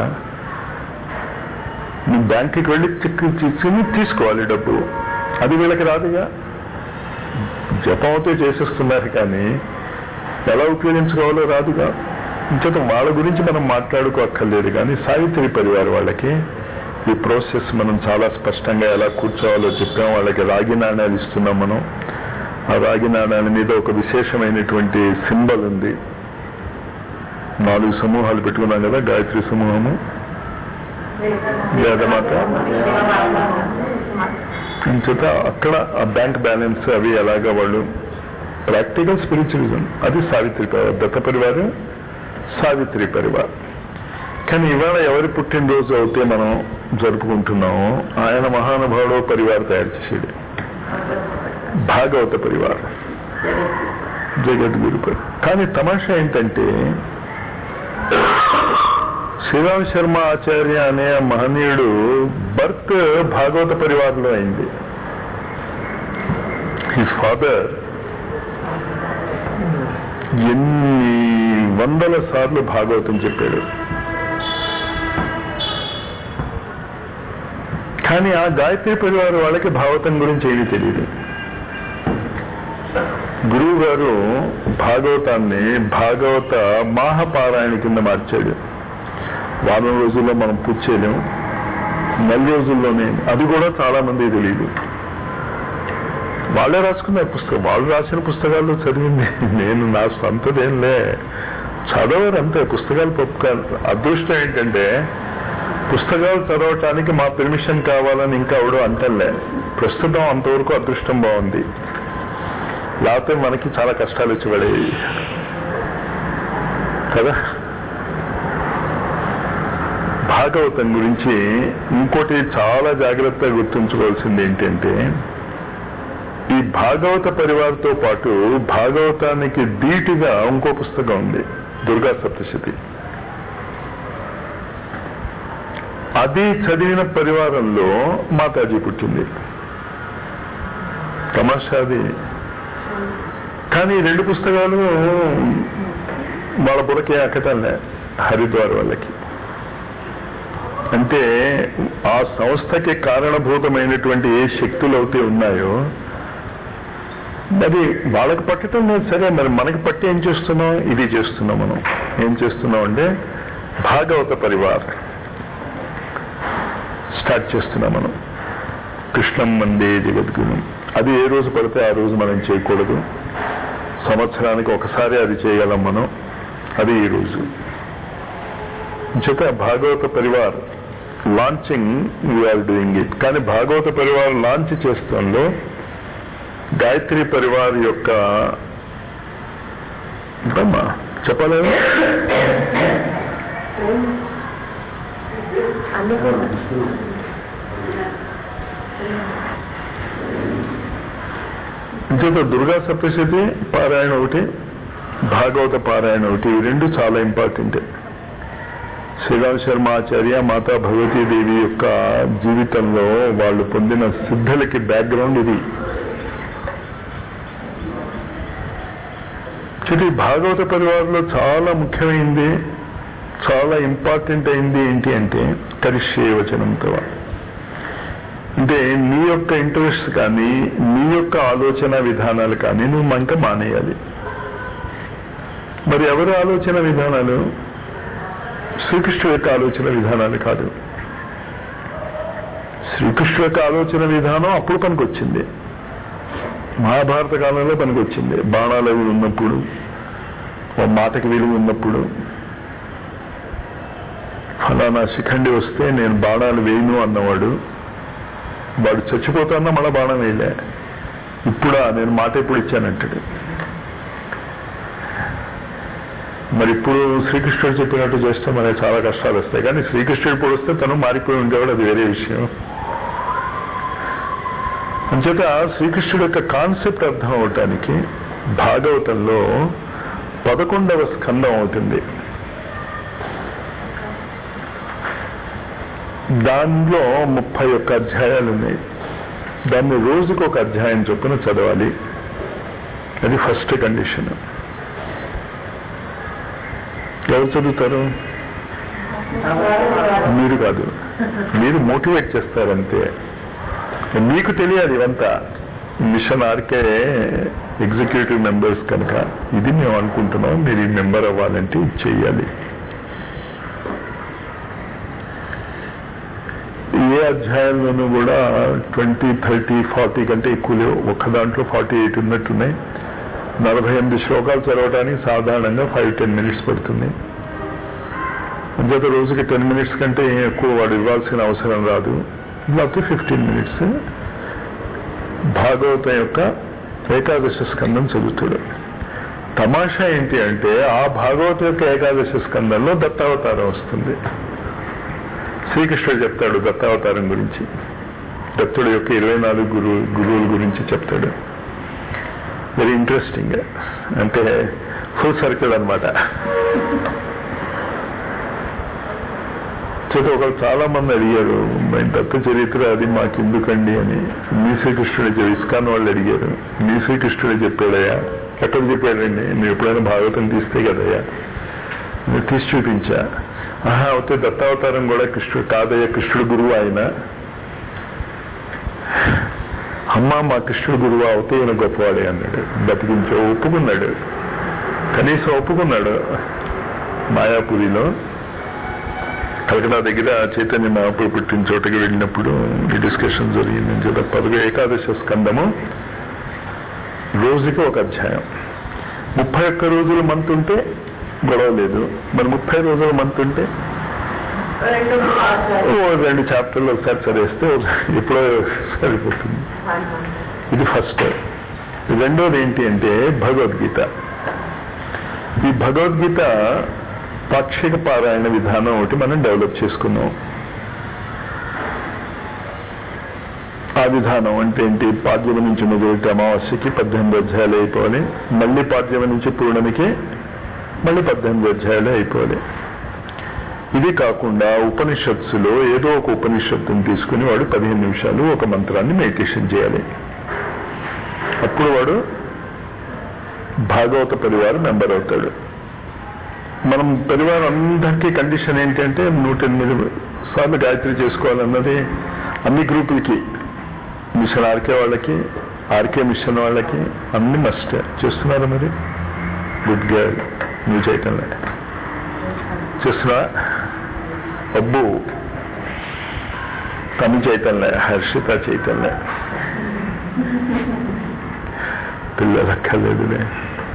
నువ్వు బ్యాంకుకి వెళ్ళి చెక్ తీసుకుని తీసుకోవాలి డబ్బు అది వీళ్ళకి రాదుగా జపంతో చేసేస్తున్నారు కానీ ఎలా ఉపయోగించుకోవాలో రాదుగా ఇంకొక వాళ్ళ గురించి మనం మాట్లాడుకోక్కర్లేదు కానీ సావిత్రి పరివారం వాళ్ళకి ఈ ప్రాసెస్ మనం చాలా స్పష్టంగా ఎలా కూర్చోవాలో చెప్పాం వాళ్ళకి రాగి నాణ్యాలు ఇస్తున్నాం మనం ఆ రాగి నాణ్యాల మీద ఒక విశేషమైనటువంటి సింబల్ ఉంది నాలుగు సమూహాలు పెట్టుకున్నాం కదా గాయత్రి సమూహము వేదమాత ఇంచేత అక్కడ ఆ బ్యాంక్ బ్యాలెన్స్ అవి ఎలాగా వాళ్ళు ప్రాక్టికల్ స్పిరిచువలిజం అది సావిత్రి పరివార్ దత్త పరివారం సావిత్రి పరివార్ కానీ ఇవాళ ఎవరి పుట్టినరోజు అయితే మనం జరుపుకుంటున్నామో ఆయన మహానుభావుడు పరివార్ తయారు చేసేది భాగవత పరివార్ జగద్గురు పరివార్ కానీ తమాషా ఏంటంటే శ్రీరామ్ శర్మ ఆచార్య అనే ఆ మహనీయుడు బర్త్ భాగవత పరివారంలో అయింది హిస్ ఫాదర్ ఎన్ని వందల సార్లు భాగవతం చెప్పాడు కానీ ఆ గాయత్రి పరివారం వాళ్ళకి భాగవతం గురించి ఏమీ తెలియదు గురువు గారు భాగవతాన్ని భాగవత మాహపారాయణ కింద మార్చాడు వారం రోజుల్లో మనం పూర్తి చేయలేము నెల రోజుల్లోనే అది కూడా చాలా మంది తెలియదు వాళ్ళే రాసుకున్నారు పుస్తకం వాళ్ళు రాసిన పుస్తకాలు చదివింది నేను నా సొంతదేంలే చదవరు అంతే పుస్తకాలు పప్పుకారు అదృష్టం ఏంటంటే పుస్తకాలు చదవటానికి మా పెర్మిషన్ కావాలని ఇంకా అవడు అంటలే ప్రస్తుతం అంతవరకు అదృష్టం బాగుంది లేకపోతే మనకి చాలా కష్టాలు వచ్చి పడేవి కదా భాగవతం గురించి ఇంకోటి చాలా జాగ్రత్తగా గుర్తుంచుకోవాల్సింది ఏంటంటే ఈ భాగవత పరివార్తో పాటు భాగవతానికి ధీటుగా ఇంకో పుస్తకం ఉంది దుర్గా సప్తశతి అది చదివిన పరివారంలో మాతాజీ పుట్టింది తమాషాది కానీ ఈ రెండు పుస్తకాలు వాళ్ళ బురకే అక్కటల్లే హరిద్వార్ వాళ్ళకి అంటే ఆ సంస్థకి కారణభూతమైనటువంటి ఏ శక్తులు అయితే ఉన్నాయో అది వాళ్ళకి పట్టడం లేదు సరే మరి మనకి పట్టి ఏం చేస్తున్నాం ఇది చేస్తున్నాం మనం ఏం చేస్తున్నాం అంటే భాగవత పరివార్ స్టార్ట్ చేస్తున్నాం మనం కృష్ణం మందే జగద్గురు అది ఏ రోజు పడితే ఆ రోజు మనం చేయకూడదు సంవత్సరానికి ఒకసారి అది చేయగలం మనం అది ఈ రోజు చేత Bhagavata Parivar launching we are doing it కానీ భాగవత పరివార్ లాంచ్ చేస్తాంలో గాయత్రి పరివార్ యొక్క ఇంకమ్మా చెప్పలేదు అందుకని ఇంచేత దుర్గా సప్తశతి పారాయణ ఒకటి భాగవత పారాయణ ఒకటి ఈ రెండు చాలా ఇంపార్టెంట్ శ్రీరామ్ శర్మ ఆచార్య మాతా భగవతీ దేవి యొక్క జీవితంలో వాళ్ళు పొందిన సిద్ధులకి బ్యాక్గ్రౌండ్ ఇది చూడండి భాగవత పరివారంలో చాలా ముఖ్యమైంది చాలా ఇంపార్టెంట్ అయింది ఏంటి అంటే కరిష్యే వచనంతో అంటే నీ యొక్క ఇంట్రెస్ట్ కానీ నీ యొక్క ఆలోచన విధానాలు కానీ నువ్వు మంక మానేయాలి మరి ఎవరి ఆలోచన విధానాలు శ్రీకృష్ణుడు యొక్క ఆలోచన విధానాలు కాదు శ్రీకృష్ణుడు యొక్క ఆలోచన విధానం అప్పుడు పనికొచ్చింది మహాభారత కాలంలో పనికొచ్చింది బాణాలు అవి ఉన్నప్పుడు ఓ మాటకి విలువ ఉన్నప్పుడు ఫలానా శిఖండి వస్తే నేను బాణాలు వేయను అన్నవాడు వాడు చచ్చిపోతాన్నా మళ్ళా బాణం వేయలే ఇప్పుడా నేను మాట ఎప్పుడు ఇచ్చానంటాడు మరి ఇప్పుడు శ్రీకృష్ణుడు చెప్పినట్టు చేస్తే మనకి చాలా కష్టాలు వస్తాయి కానీ శ్రీకృష్ణుడు ఇప్పుడు వస్తే తను మారిపోయి ఉండేవాడు అది వేరే విషయం అంచేత శ్రీకృష్ణుడు యొక్క కాన్సెప్ట్ అర్థం అవటానికి భాగవతంలో పదకొండవ స్కందం అవుతుంది దానిలో ముప్పై ఒక్క అధ్యాయాలు ఉన్నాయి దాన్ని రోజుకు ఒక అధ్యాయం చొప్పున చదవాలి అది ఫస్ట్ కండిషన్ ఎవరు చదువుతారు మీరు కాదు మీరు మోటివేట్ చేస్తారంతే మీకు తెలియాలి ఇవంతా మిషన్ ఆర్కే ఎగ్జిక్యూటివ్ మెంబర్స్ కనుక ఇది మేము అనుకుంటున్నాం మీరు ఈ మెంబర్ అవ్వాలంటే ఇది చెయ్యాలి ఏ అధ్యాయంలోనూ కూడా ట్వంటీ థర్టీ ఫార్టీ కంటే ఎక్కువ లేవు ఒక్క దాంట్లో ఫార్టీ ఎయిట్ ఉన్నట్టున్నాయి నలభై ఎనిమిది శ్లోకాలు చదవడానికి సాధారణంగా ఫైవ్ టెన్ మినిట్స్ పడుతుంది అంచేత రోజుకి టెన్ మినిట్స్ కంటే ఏం ఎక్కువ వాడు ఇవ్వాల్సిన అవసరం రాదు లేకపోతే ఫిఫ్టీన్ మినిట్స్ భాగవతం యొక్క ఏకాదశ స్కందం చదువుతాడు తమాషా ఏంటి అంటే ఆ భాగవతం యొక్క ఏకాదశ స్కందంలో దత్తావతారం వస్తుంది శ్రీకృష్ణుడు చెప్తాడు దత్తావతారం గురించి దత్తుడు యొక్క ఇరవై నాలుగు గురు గురువుల గురించి చెప్తాడు వెరీ ఇంట్రెస్టింగ్ అంటే ఫుల్ సర్కిల్ అనమాట చేత ఒకరు చాలా మంది అడిగారు "మరి దత్త చరిత్ర అది మాకు ఎందుకండి అని మీ శ్రీకృష్ణుడు ఇస్కాన్ వాళ్ళు అడిగారు మీ శ్రీకృష్ణుడు చెప్పాడయ్యా ఎక్కడ చెప్పాడండి నువ్వు ఎప్పుడైనా భాగవతం తీస్తే కదయ్యా నేను తీసి చూపించా ఆహా అయితే దత్తావతారం కూడా కృష్ణుడు కాదయ్యా కృష్ణుడు గురువు ఆయన అమ్మ మా కృష్ణుడు గురువు అవుతే ఈయన గొప్పవాడే అన్నాడు బతికించో ఒప్పుకున్నాడు కనీసం ఒప్పుకున్నాడు మాయాపురిలో కలకడా దగ్గర చైతన్య మహాపురు పుట్టిన చోటకి వెళ్ళినప్పుడు ఈ డిస్కషన్ జరిగింది చేత పదవి ఏకాదశ స్కందము రోజుకి ఒక అధ్యాయం ముప్పై ఒక్క రోజులు మంత్ ఉంటే గొడవ లేదు మరి ముప్పై రోజుల మంత్ ఉంటే రెండు ఓ రెండు చాప్టర్లు ఒకసారి చదివేస్తే ఎప్పుడో సరిపోతుంది ఇది ఫస్ట్ రెండోది ఏంటి అంటే భగవద్గీత ఈ భగవద్గీత పాక్షిక పారాయణ విధానం ఒకటి మనం డెవలప్ చేసుకున్నాం ఆ విధానం అంటే ఏంటి పాడ్యమ నుంచి మొదలెట్టి అమావాస్యకి పద్దెనిమిది అధ్యాయాలు అయిపోవాలి మళ్ళీ పాడ్యమ నుంచి పూర్ణమికి మళ్ళీ పద్దెనిమిది అధ్యాయాలు అయిపోవాలి ఇది కాకుండా ఉపనిషత్తులో ఏదో ఒక ఉపనిషత్తుని తీసుకుని వాడు పదిహేను నిమిషాలు ఒక మంత్రాన్ని మెడిటేషన్ చేయాలి అప్పుడు వాడు భాగవత పరివారం మెంబర్ అవుతాడు మనం పరివారం అందరికీ కండిషన్ ఏంటంటే నూట ఎనిమిది సార్లు గాయత్రి చేసుకోవాలన్నది అన్ని గ్రూపులకి మిషన్ ఆర్కే వాళ్ళకి ఆర్కే మిషన్ వాళ్ళకి అన్ని మస్ట్ చేస్తున్నారా మరి గుడ్ గర్ల్ నువ్వు చేయటం లే చేస్తున్నా అబ్బు తను చేయటంలే హర్షిత చేయటంలే పిల్లలక్కర్లేదులే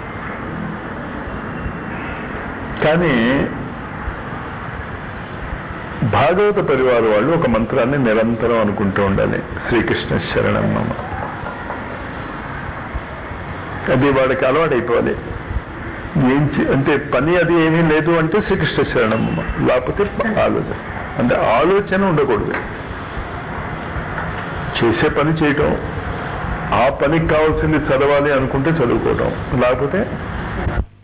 కానీ భాగవత పరివార వాళ్ళు ఒక మంత్రాన్ని నిరంతరం అనుకుంటూ ఉండాలి శ్రీకృష్ణ శరణం మమ అది వాడికి అలవాటు అయిపోవాలి ఏం చే- అంటే పని అది ఏమీ లేదు అంటే శ్రీకృష్ణ శరణం లేకపోతే ఆలోచన అంటే ఆలోచన ఉండకూడదు చేసే పని చేయటం ఆ పనికి కావాల్సింది చదవాలి అనుకుంటే చదువుకోవటం లేకపోతే